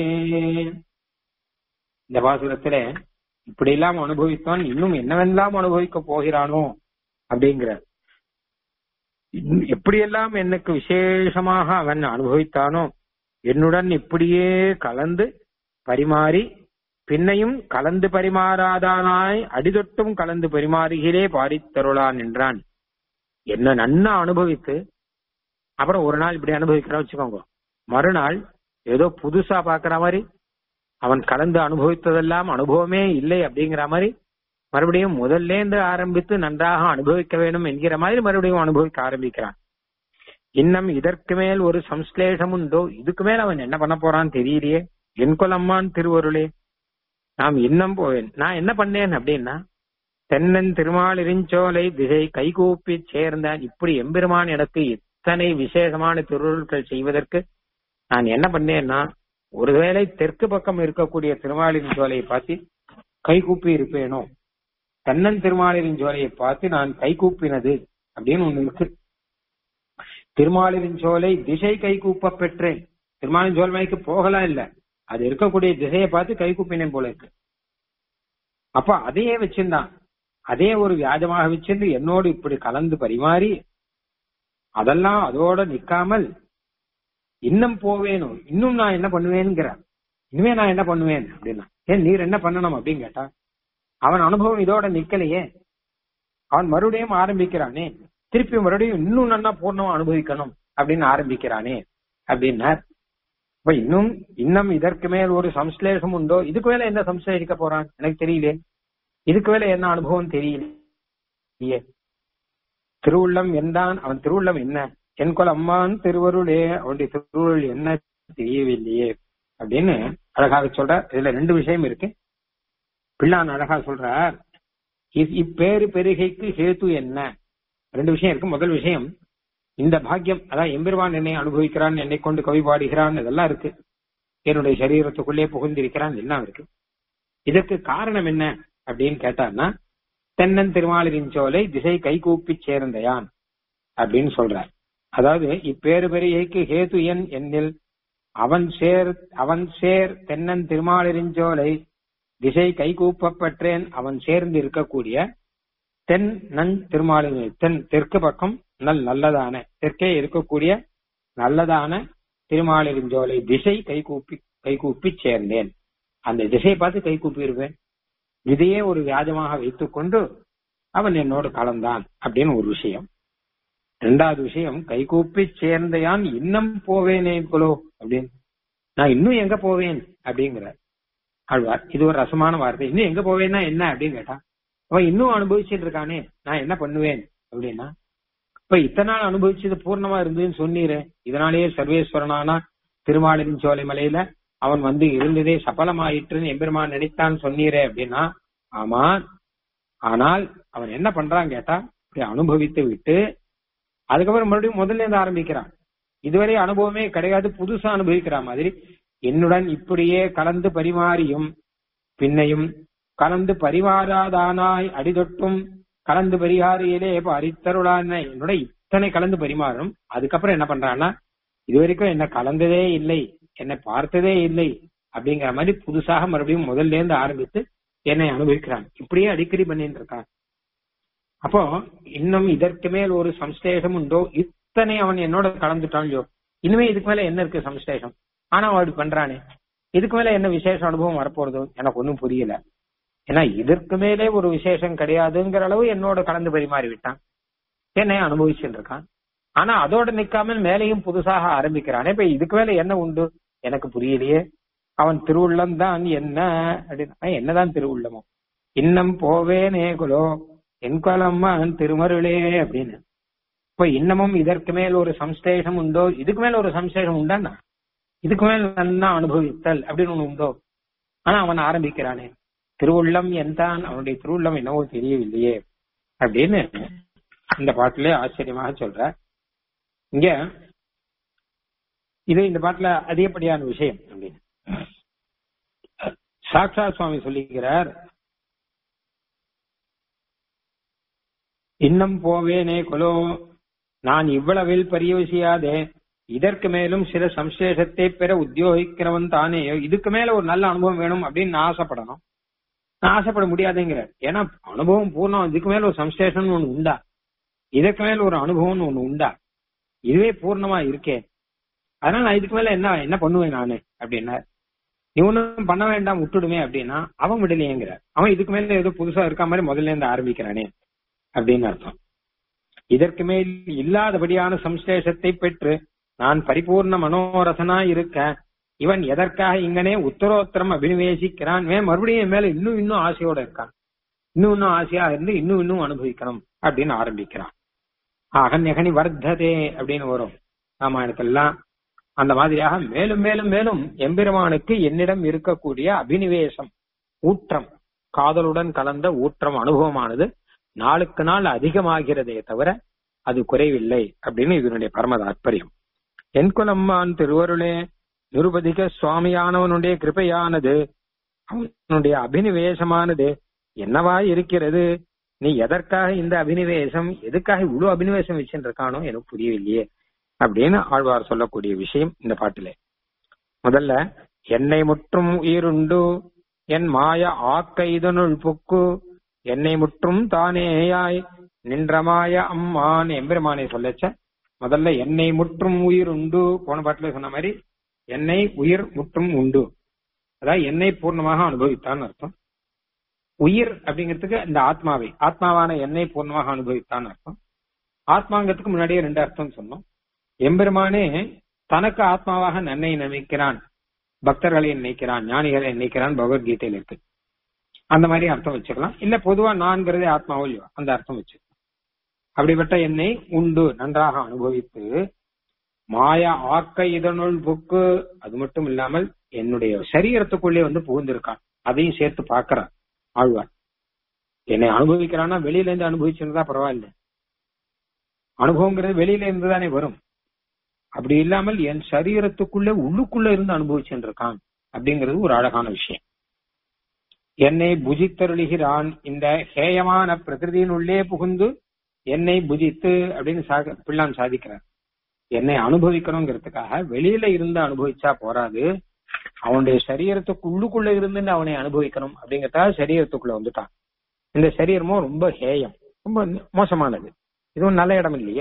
S1: இந்த பாசுரத்திலே இப்படி எல்லாம் அனுபவித்தான் இன்னும் என்னவெல்லாம் அனுபவிக்க போகிறானோ அப்படிங்கிற எப்படியெல்லாம் எனக்கு விசேஷமாக அவன் அனுபவித்தானோ என்னுடன் இப்படியே கலந்து பரிமாறி பின்னையும் கலந்து பரிமாறாதானாய் அடிதொட்டும் கலந்து பரிமாறுகிறே பாரித்தருளான் என்றான் என்ன நன்னா அனுபவித்து அப்புறம் ஒரு நாள் இப்படி அனுபவிக்கிறா வச்சுக்கோங்க மறுநாள் ஏதோ புதுசா பாக்குற மாதிரி அவன் கலந்து அனுபவித்ததெல்லாம் அனுபவமே இல்லை அப்படிங்கிற மாதிரி மறுபடியும் முதல்ல இருந்து ஆரம்பித்து நன்றாக அனுபவிக்க வேண்டும் என்கிற மாதிரி மறுபடியும் அனுபவிக்க ஆரம்பிக்கிறான் இன்னும் இதற்கு மேல் ஒரு சம்ஸ்லேஷம் உண்டோ இதுக்கு மேல் அவன் என்ன பண்ண போறான்னு தெரியலையே என் கொலம்மான் திருவருளே நாம் இன்னும் போவேன் நான் என்ன பண்ணேன் அப்படின்னா தென்னன் திருமாலிருஞ்சோலை திசை கைகூப்பி சேர்ந்தான் இப்படி எம்பெருமான் எனக்கு இத்தனை விசேஷமான திருவுருட்கள் செய்வதற்கு நான் என்ன பண்ணேன்னா ஒருவேளை தெற்கு பக்கம் இருக்கக்கூடிய திருமாலிருஞ்சோலையை பார்த்து கைகூப்பி இருப்பேனோ தென்னன் திருமாலிருஞ்சோலையை பார்த்து நான் கைகூப்பினது அப்படின்னு ஒண்ணு இருக்கு திருமாலிருஞ்சோலை திசை கைகூப்ப பெற்றேன் திருமாலிருஞ்சோலைக்கு போகலாம் இல்ல அது இருக்கக்கூடிய திசையை பார்த்து கைகூப்பினேன் போல இருக்கு அப்ப அதையே வச்சிருந்தான் அதே ஒரு வியாஜமாக வச்சிருந்து என்னோடு இப்படி கலந்து பரிமாறி அதெல்லாம் அதோட நிக்காமல் இன்னும் போவேணும் இன்னும் நான் என்ன பண்ணுவேன்ங்கிறார் இனிமே நான் என்ன பண்ணுவேன் அப்படின்னா ஏன் நீர் என்ன பண்ணணும் அப்படின்னு கேட்டா அவன் அனுபவம் இதோட நிக்கலையே அவன் மறுபடியும் ஆரம்பிக்கிறானே திருப்பி மறுபடியும் இன்னும் நல்லா பூர்ணமா அனுபவிக்கணும் அப்படின்னு ஆரம்பிக்கிறானே அப்படின்னார் இப்ப இன்னும் இன்னும் இதற்கு மேல் ஒரு சம்ஸ்லேஷம் உண்டோ இதுக்கு மேல என்ன சம்ஸ்லேஷிக்க போறான் எனக்கு தெரியலே இதுக்கு மேல என்ன அனுபவம் தெரியலையே திருவுள்ளம் என்றான் அவன் திருவுள்ளம் என்ன என் கொல் அம்மான் திருவருளே அவனுடைய திருவுருள் என்ன தெரியவில்லையே அப்படின்னு அழகாக சொல்ற இதுல ரெண்டு விஷயம் இருக்கு பிள்ளான் அழகா சொல்றார் இ- இப்பேறு பெருகைக்கு ஹேத்து என்ன ரெண்டு விஷயம் இருக்கு முதல் விஷயம் இந்த பாக்கியம் அதான் எம்பெருமான் என்னை அனுபவிக்கிறான் என்னை கொண்டு கவி பாடுகிறான் இதெல்லாம் இருக்கு என்னுடைய சரீரத்துக்குள்ளே புகுந்திருக்கிறான் எல்லாம் இருக்கு இதற்கு காரணம் என்ன அப்படின்னு கேட்டான்னா தென்னன் திருமாலிரின் சோலை திசை கைகூப்பி சேர்ந்தையான் அப்படின்னு சொல்றார் அதாவது இப்பேறு பெரியைக்கு ஹேது என் என்னில் அவன் சேர் அவன் சேர் தென்னன் திருமாலிருஞ்சோலை திசை கைகூப்பப்பற்றேன் அவன் சேர்ந்து இருக்கக்கூடிய தென் நன் திருமாலிரு தென் தெற்கு பக்கம் நல் நல்லதான தெற்கே இருக்கக்கூடிய நல்லதான திருமாலிருஞ்சோலை திசை கைகூப்பி கைகூப்பி சேர்ந்தேன் அந்த திசையை பார்த்து கைகூப்பி இருப்பேன் இதையே ஒரு வியாஜமாக வைத்துக் கொண்டு அவன் என்னோடு கலந்தான் அப்படின்னு ஒரு விஷயம் ரெண்டாவது விஷயம் கைகூப்பி சேர்ந்தையான் இன்னும் போவேனே குலோ அப்படின்னு நான் இன்னும் எங்க போவேன் அப்படிங்கிறார் ஆழ்வார் இது ஒரு ரசமான வார்த்தை இன்னும் எங்க போவேன்னா என்ன அப்படின்னு கேட்டா அவன் இன்னும் அனுபவிச்சுட்டு இருக்கானே நான் என்ன பண்ணுவேன் அப்படின்னா இப்ப இத்தனை நாள் அனுபவிச்சது பூர்ணமா இருந்ததுன்னு சொன்னீரே இதனாலேயே சர்வேஸ்வரனானா திருமாலின் சோலை மலையில அவன் வந்து இருந்ததே சபலமாயிற்றுன்னு எம்பெருமான் நினைத்தான் சொன்னீரே அப்படின்னா ஆமா ஆனால் அவன் என்ன பண்றான் கேட்டா இப்படி அனுபவித்து விட்டு அதுக்கப்புறம் மறுபடியும் முதல்ல இருந்து ஆரம்பிக்கிறான் இதுவரை அனுபவமே கிடையாது புதுசா அனுபவிக்கிற மாதிரி என்னுடன் இப்படியே கலந்து பரிமாறியும் பின்னையும் கலந்து பரிமாறாதானாய் அடிதொட்டும் கலந்து பரிகாரியிலே பரித்தருளான என்னோட இத்தனை கலந்து பரிமாறும் அதுக்கப்புறம் என்ன பண்றான்னா இது வரைக்கும் என்ன கலந்ததே இல்லை என்னை பார்த்ததே இல்லை அப்படிங்கிற மாதிரி புதுசாக மறுபடியும் முதல்ல இருந்து ஆரம்பித்து என்னை அனுபவிக்கிறான் இப்படியே அடிக்கடி பண்ணிட்டு இருக்கான் அப்போ இன்னும் இதற்கு மேல் ஒரு சம்ஸ்லேஷம் உண்டோ இத்தனை அவன் என்னோட கலந்துட்டான்லோ இனிமே இதுக்கு மேல என்ன இருக்கு சம்ஸ்லேஷம் ஆனா அவன் அப்படி பண்றானே இதுக்கு மேல என்ன விசேஷ அனுபவம் வரப்போறதோ எனக்கு ஒன்றும் புரியல ஏன்னா இதற்கு மேலே ஒரு விசேஷம் கிடையாதுங்கிற அளவு என்னோட கலந்து பரிமாறி விட்டான் என்னை அனுபவிச்சுட்டு இருக்கான் ஆனா அதோட நிக்காமல் மேலையும் புதுசாக ஆரம்பிக்கிறானே இப்ப இதுக்கு மேல என்ன உண்டு எனக்கு புரியலையே அவன் திருவுள்ளம் தான் என்ன அப்படின்னா என்னதான் திருவுள்ளமோ இன்னம் போவேனே குலோ என் குலம்மான் திருமருளே அப்படின்னு இப்ப இன்னமும் இதற்கு மேல் ஒரு சம்ஸ்லேஷம் உண்டோ இதுக்கு மேல ஒரு சம்ஸ்லேஷம் உண்டான்னா இதுக்கு மேல் நல்லா அனுபவித்தல் அப்படின்னு ஒண்ணு உண்டோ ஆனா அவன் ஆரம்பிக்கிறானே திருவுள்ளம் என்தான் அவனுடைய திருவுள்ளம் என்னவோ தெரியவில்லையே அப்படின்னு இந்த பாட்டிலே ஆச்சரியமாக சொல்ற இங்க இது இந்த பாட்டுல அதிகப்படியான விஷயம் அப்படின்னு சாக்ஷா சுவாமி சொல்லிக்கிறார் இன்னும் போவேனே கொலோ நான் இவ்வளவில் பரியவசியாதே இதற்கு மேலும் சில சம்சேஷத்தை பெற உத்தியோகிக்கிறவன் தானே இதுக்கு மேல ஒரு நல்ல அனுபவம் வேணும் அப்படின்னு நான் ஆசைப்படணும் நான் ஆசைப்பட முடியாதுங்கிறார் ஏன்னா அனுபவம் பூர்ணம் இதுக்கு மேல ஒரு சம்சேஷன் ஒண்ணு உண்டா இதற்கு மேல ஒரு அனுபவம்னு ஒண்ணு உண்டா இதுவே பூர்ணமா இருக்கே அதனால நான் இதுக்கு மேல என்ன என்ன பண்ணுவேன் நானு அப்படின்னா நீ ஒண்ணும் பண்ண வேண்டாம் விட்டுடுமே அப்படின்னா அவன் விடலையேங்கிறார் அவன் இதுக்கு மேல ஏதோ புதுசா இருக்க மாதிரி முதல்ல இருந்து ஆரம்பிக்கிறானே அப்படின்னு அர்த்தம் இதற்கு மேல் இல்லாதபடியான சம்சேஷத்தை பெற்று நான் பரிபூர்ண மனோரசனா இருக்க இவன் எதற்காக இங்கனே உத்தரோத்தரம் அபினிவேசிக்கிறான் இவன் மறுபடியும் என் மேல இன்னும் இன்னும் ஆசையோட இருக்கான் இன்னும் இன்னும் ஆசையா இருந்து இன்னும் இன்னும் அனுபவிக்கணும் அப்படின்னு ஆரம்பிக்கிறான் அகன்யகனி வர்த்ததே அப்படின்னு வரும் ராமாயணத்திலாம் அந்த மாதிரியாக மேலும் மேலும் மேலும் எம்பெருமானுக்கு என்னிடம் இருக்கக்கூடிய அபினிவேசம் ஊற்றம் காதலுடன் கலந்த ஊற்றம் அனுபவமானது நாளுக்கு நாள் அதிகமாகிறதே தவிர அது குறைவில்லை அப்படின்னு இதனுடைய பரம தாற்பயம் என் குலம்மான் திருவருளே நிருபதிக சுவாமியானவனுடைய கிருபையானது அவனுடைய அபினிவேசமானது என்னவா இருக்கிறது நீ எதற்காக இந்த அபினிவேசம் எதுக்காக இவ்வளவு அபினிவேசம் வச்சுட்டு இருக்கானோ எனக்கு புரியவில்லையே அப்படின்னு ஆழ்வார் சொல்லக்கூடிய விஷயம் இந்த பாட்டிலே முதல்ல என்னை முற்றும் உயிருண்டு என் மாய ஆக்க இதனுள் புக்கு என்னை முற்றும் தானேயாய் நின்றமாய அம்மான் எம்பெருமானை சொல்லச்ச முதல்ல என்னை முற்றும் உயிர் உண்டு போன பாட்டில சொன்ன மாதிரி என்னை உயிர் முற்றும் உண்டு அதாவது என்னை பூர்ணமாக அனுபவித்தான் அர்த்தம் உயிர் அப்படிங்கிறதுக்கு இந்த ஆத்மாவை ஆத்மாவான என்னை பூர்ணமாக அனுபவித்தான் அர்த்தம் ஆத்மாங்கிறதுக்கு முன்னாடியே ரெண்டு அர்த்தம் சொன்னோம் எம்பெருமானே தனக்கு ஆத்மாவாக நன்னை நினைக்கிறான் பக்தர்களை நினைக்கிறான் ஞானிகளை நினைக்கிறான் பகவத்கீதையில இருக்கு அந்த மாதிரி அர்த்தம் வச்சுக்கலாம் இல்ல பொதுவா நான்கிறதே ஆத்மாவோ இல்லையோ அந்த அர்த்தம் வச்சுக்கலாம் அப்படிப்பட்ட என்னை உண்டு நன்றாக அனுபவித்து மாய ஆக்க இதனுள் புக்கு அது மட்டும் இல்லாமல் என்னுடைய சரீரத்துக்குள்ளே வந்து புகுந்திருக்கான் அதையும் சேர்த்து பார்க்கிறான் ஆழ்வார் என்னை அனுபவிக்கிறான்னா வெளியில இருந்து அனுபவிச்சிருந்தா பரவாயில்ல அனுபவங்கிறது வெளியில இருந்து தானே வரும் அப்படி இல்லாமல் என் சரீரத்துக்குள்ள உள்ளுக்குள்ள இருந்து அனுபவிச்சுட்டு இருக்கான் அப்படிங்கிறது ஒரு அழகான விஷயம் என்னை புஜித்தருளுகிறான் இந்த ஹேயமான பிரகிருதியினுள்ளே புகுந்து என்னை புஜித்து அப்படின்னு சாக பிள்ளான் சாதிக்கிறார் என்னை அனுபவிக்கணுங்கிறதுக்காக வெளியில இருந்து அனுபவிச்சா போராது அவனுடைய சரீரத்துக்குள்ளுக்குள்ள இருந்து அவனை அனுபவிக்கணும் அப்படிங்கறதுக்காக சரீரத்துக்குள்ள வந்துட்டான் இந்த சரீரமும் ரொம்ப ஹேயம் ரொம்ப மோசமானது இதுவும் நல்ல இடம் இல்லையே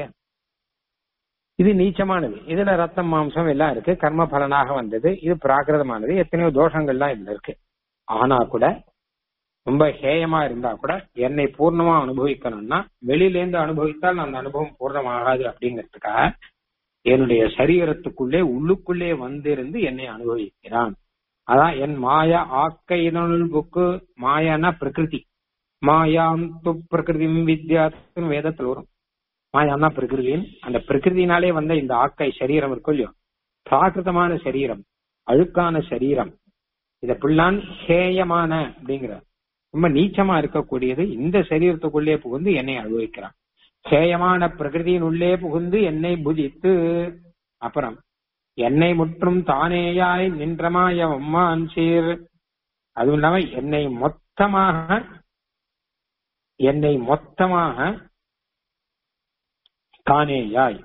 S1: இது நீச்சமானது இதுல ரத்தம் மாம்சம் எல்லாம் இருக்கு கர்ம பலனாக வந்தது இது பிராகிருதமானது எத்தனையோ தோஷங்கள்லாம் இதுல இருக்கு ஆனா கூட ரொம்ப ஹேயமா இருந்தா கூட என்னை பூர்ணமா அனுபவிக்கணும்னா வெளியில இருந்து அனுபவித்தால் அந்த அனுபவம் பூர்ணமாகாது அப்படிங்கிறதுக்காக என்னுடைய சரீரத்துக்குள்ளே உள்ளுக்குள்ளே வந்திருந்து என்னை அனுபவிக்கிறான் அதான் என் மாய ஆக்க இதனுள் புக்கு மாயானா பிரகிருதி மாயாம் து பிரகிருதி வித்யாத்துன்னு வேதத்தில் வரும் மாயான்னா பிரகிருதியின் அந்த பிரகிருதினாலே வந்த இந்த ஆக்கை சரீரம் இருக்கும் இல்லையோ பிராகிருதமான சரீரம் அழுக்கான சரீரம் இத பிள்ளான் ஹேயமான அப்படிங்கிற ரொம்ப நீச்சமா இருக்கக்கூடியது இந்த சரீரத்துக்குள்ளே புகுந்து என்னை அனுபவிக்கிறான் ஹேயமான பிரகிருதியின் உள்ளே புகுந்து என்னை புதித்து அப்புறம் என்னை முற்றும் தானேயாய் நின்றமாய அம்மான் சீர் அதுவும் இல்லாம என்னை மொத்தமாக என்னை மொத்தமாக தானேயாய்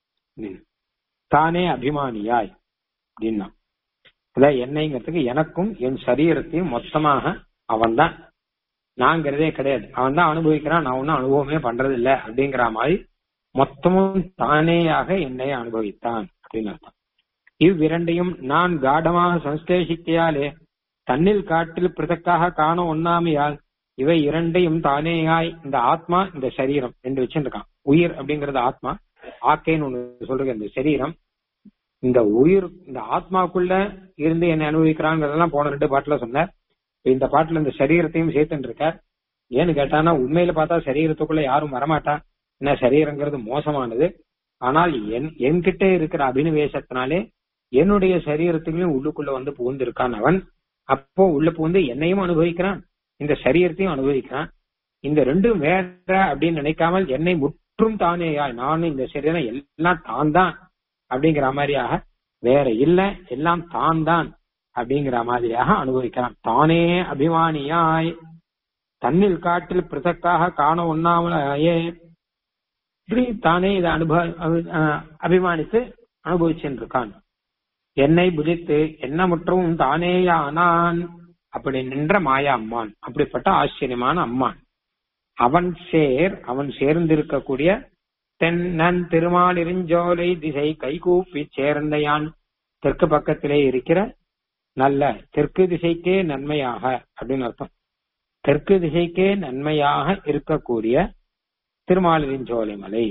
S1: தானே அபிமானியாய் அப்படின்னா அதான் என்னைங்கிறதுக்கு எனக்கும் என் சரீரத்தையும் மொத்தமாக அவன் தான் நாங்கிறதே கிடையாது அவன் தான் அனுபவிக்கிறான் நான் ஒன்னும் அனுபவமே பண்றது இல்ல அப்படிங்கிற மாதிரி மொத்தமும் தானேயாக என்னை அனுபவித்தான் அப்படின்னு அர்த்தம் இவ்விரண்டையும் நான் காடமாக சம்ஸ்லேஷிக்கையாலே தன்னில் காட்டில் பிரதக்காக காண ஒண்ணாமையால் இவை இரண்டையும் தானேயாய் இந்த ஆத்மா இந்த சரீரம் ரெண்டு வச்சுருக்கான் உயிர் அப்படிங்கறது ஆத்மா ஆக்கைன்னு ஒண்ணு சொல்றது இந்த சரீரம் இந்த உயிர் இந்த ஆத்மாக்குள்ள இருந்து என்னை அனுபவிக்கிறாங்கிறதெல்லாம் போன ரெண்டு பாட்டுல சொன்னார் இந்த பாட்டுல இந்த சரீரத்தையும் சேர்த்துட்டு இருக்கார் ஏன்னு கேட்டானா உண்மையில பார்த்தா சரீரத்துக்குள்ள யாரும் வரமாட்டா என்ன சரீரங்கிறது மோசமானது ஆனால் என் என்கிட்ட இருக்கிற அபினிவேசத்தினாலே என்னுடைய சரீரத்துக்குள்ளயும் உள்ளுக்குள்ள வந்து புகுந்திருக்கான் அவன் அப்போ உள்ள புகுந்து என்னையும் அனுபவிக்கிறான் இந்த சரீரத்தையும் அனுபவிக்கிறான் இந்த ரெண்டும் வேற அப்படின்னு நினைக்காமல் என்னை முற்றும் தானேயா நானும் இந்த சரீரம் எல்லாம் தான் தான் அப்படிங்கிற மாதிரியாக வேற இல்ல எல்லாம் தான் தான் அப்படிங்கிற மாதிரியாக அனுபவிக்கிறான் தானே அபிமானியாய் தன்னில் காட்டில் பிரசக்காக காண ஒண்ணாமலேயே இப்படி தானே இதை அனுபவ அபிமானித்து அனுபவிச்சுட்டு இருக்கான் என்னை புதித்து என்ன முற்றவும் தானேயானான் அப்படி நின்ற மாயா அம்மான் அப்படிப்பட்ட ஆச்சரியமான அம்மான் அவன் சேர் அவன் சேர்ந்திருக்கக்கூடிய தென்னன் திருமாலிருஞ்சோலை திசை கைகூப்பி சேர்ந்தையான் தெற்கு பக்கத்திலே இருக்கிற நல்ல தெற்கு திசைக்கே நன்மையாக அப்படின்னு அர்த்தம் தெற்கு திசைக்கே நன்மையாக இருக்கக்கூடிய திருமாலிருஞ்சோலை மலை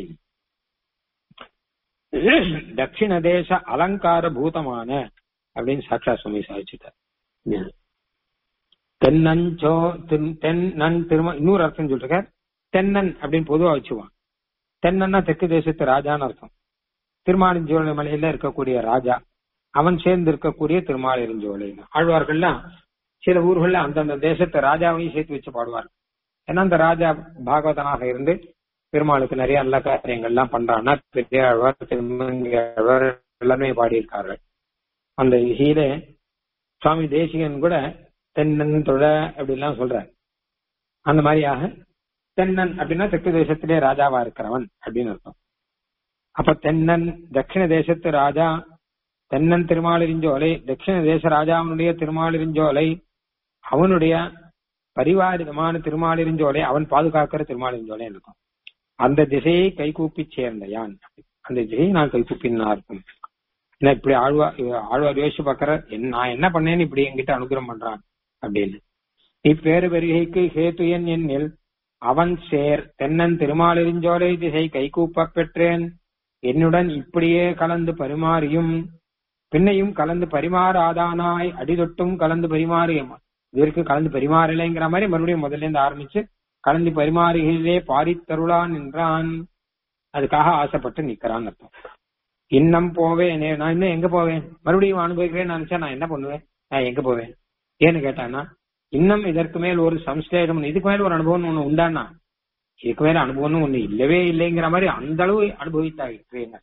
S1: தட்சிண தேச அலங்கார பூதமான அப்படின்னு சாட்சா சுவாமி சாதிச்சுட்டார் தென்னஞ்சோ தென்னன் திரும இன்னொரு அர்த்தம் சொல்லிருக்கார் தென்னன் அப்படின்னு பொதுவா வச்சுவான் தென்னன்னா தெற்கு தேசத்து ராஜான்னு அர்த்தம் திருமாலிருஞ்சோலை மலையில இருக்கக்கூடிய ராஜா அவன் சேர்ந்து இருக்கக்கூடிய திருமாலிருஞ்சோலை ஆழ்வார்கள்லாம் சில ஊர்கள்ல அந்தந்த தேசத்து ராஜாவையும் சேர்த்து வச்சு பாடுவார் ஏன்னா அந்த ராஜா பாகவதனாக இருந்து பெருமாளுக்கு நிறைய நல்ல காரியங்கள்லாம் பண்றான்னா பெரியாழ்வார் திருமங்கையாழ்வார் எல்லாருமே பாடியிருக்கார்கள் அந்த இசையிலே சுவாமி தேசிகன் கூட தென்னன் தொழ அப்படிலாம் சொல்றார் அந்த மாதிரியாக தென்னன் அப்படின்னா தெற்கு தேசத்திலே ராஜாவா இருக்கிறவன் அப்படின்னு அர்த்தம் அப்ப தென்னன் தட்சிண தேசத்து ராஜா தென்னன் திருமாலிருஞ்சோலை தட்சிண தேச ராஜாவனுடைய திருமாலிருஞ்சோலை அவனுடைய பரிவாரிதமான திருமாலிருஞ்சோலை அவன் பாதுகாக்கிற திருமாலிருஞ்சோலை இருக்கும் அந்த திசையை கைகூப்பி சேர்ந்த யான் அந்த திசையை நான் கைகூப்பினா இருக்கும் என்ன இப்படி ஆழ்வா ஆழ்வார் யோசிச்சு பாக்குற நான் என்ன பண்ணேன்னு இப்படி என்கிட்ட அனுகிரகம் பண்றான் அப்படின்னு இப்பேறு பெருகைக்கு ஹேத்துயன் என்னில் அவன் சேர் தென்னன் திருமாலிருஞ்சோலை திசை கைகூப்ப பெற்றேன் என்னுடன் இப்படியே கலந்து பரிமாறியும் பின்னையும் கலந்து பரிமாறாதானாய் அடிதொட்டும் கலந்து பரிமாறியும் இதற்கு கலந்து பரிமாறலைங்கிற மாதிரி மறுபடியும் முதல்ல இருந்து ஆரம்பிச்சு கலந்து பரிமாறுகிறே பாரித்தருளான் என்றான் அதுக்காக ஆசைப்பட்டு நிக்கிறான் அர்த்தம் இன்னம் போவேன் நான் இன்னும் எங்க போவேன் மறுபடியும் அனுபவிக்கிறேன்னு நினைச்சா நான் என்ன பண்ணுவேன் நான் எங்க போவேன் ஏன்னு கேட்டானா இன்னும் இதற்கு மேல் ஒரு சம்ஸ்லேஷம் இதுக்கு மேல ஒரு அனுபவம் ஒண்ணு உண்டானா இதுக்கு மேல அனுபவம் ஒண்ணு இல்லவே இல்லைங்கிற மாதிரி அந்த அளவு அனுபவித்தாங்க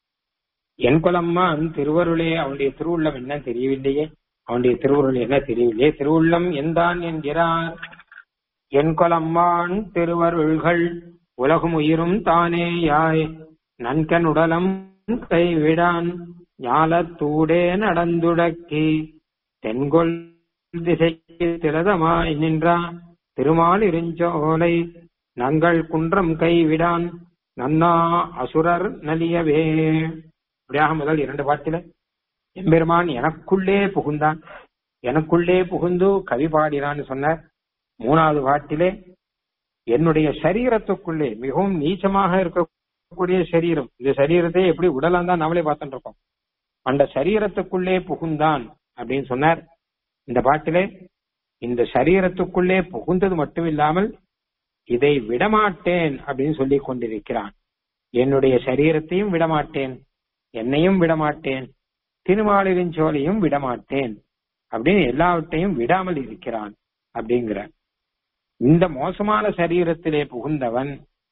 S1: என் குலம்மான் திருவருளே அவனுடைய திருவுள்ளம் என்ன தெரியவில்லையே அவனுடைய திருவுருள் என்ன தெரியவில்லையே திருவுள்ளம் எந்தான் என்கிறார் என் கொலம்மான் திருவருள்கள் உலகும் உயிரும் தானே யாய் நன்கன் உடலம் கைவிடான் ஞாலத்தூடே நடந்துடக்கி தென்கொள் திசைக்கு திலதமாய் நின்றா திருமால் இருஞ்சோலை நங்கள் குன்றம் கைவிடான் நன்னா அசுரர் நலியவே இப்படியாக முதல் இரண்டு பாட்டில எம்பெருமான் எனக்குள்ளே புகுந்தான் எனக்குள்ளே புகுந்து கவி பாடினான்னு சொன்னார் மூணாவது பாட்டிலே என்னுடைய சரீரத்துக்குள்ளே மிகவும் நீச்சமாக இருக்கக்கூடிய சரீரம் இந்த சரீரத்தை எப்படி உடலாம் தான் நம்மளே பார்த்துட்டு இருக்கோம் அந்த சரீரத்துக்குள்ளே புகுந்தான் அப்படின்னு சொன்னார் இந்த பாட்டிலே இந்த சரீரத்துக்குள்ளே புகுந்தது மட்டும் இல்லாமல் இதை விடமாட்டேன் அப்படின்னு சொல்லி கொண்டிருக்கிறான் என்னுடைய சரீரத்தையும் விடமாட்டேன் என்னையும் விடமாட்டேன் திருமாலிருஞ்சோலையும் விடமாட்டேன் அப்படின்னு எல்லாவற்றையும் விடாமல் இருக்கிறான் அப்படிங்கிற இந்த மோசமான சரீரத்திலே புகுந்தவன்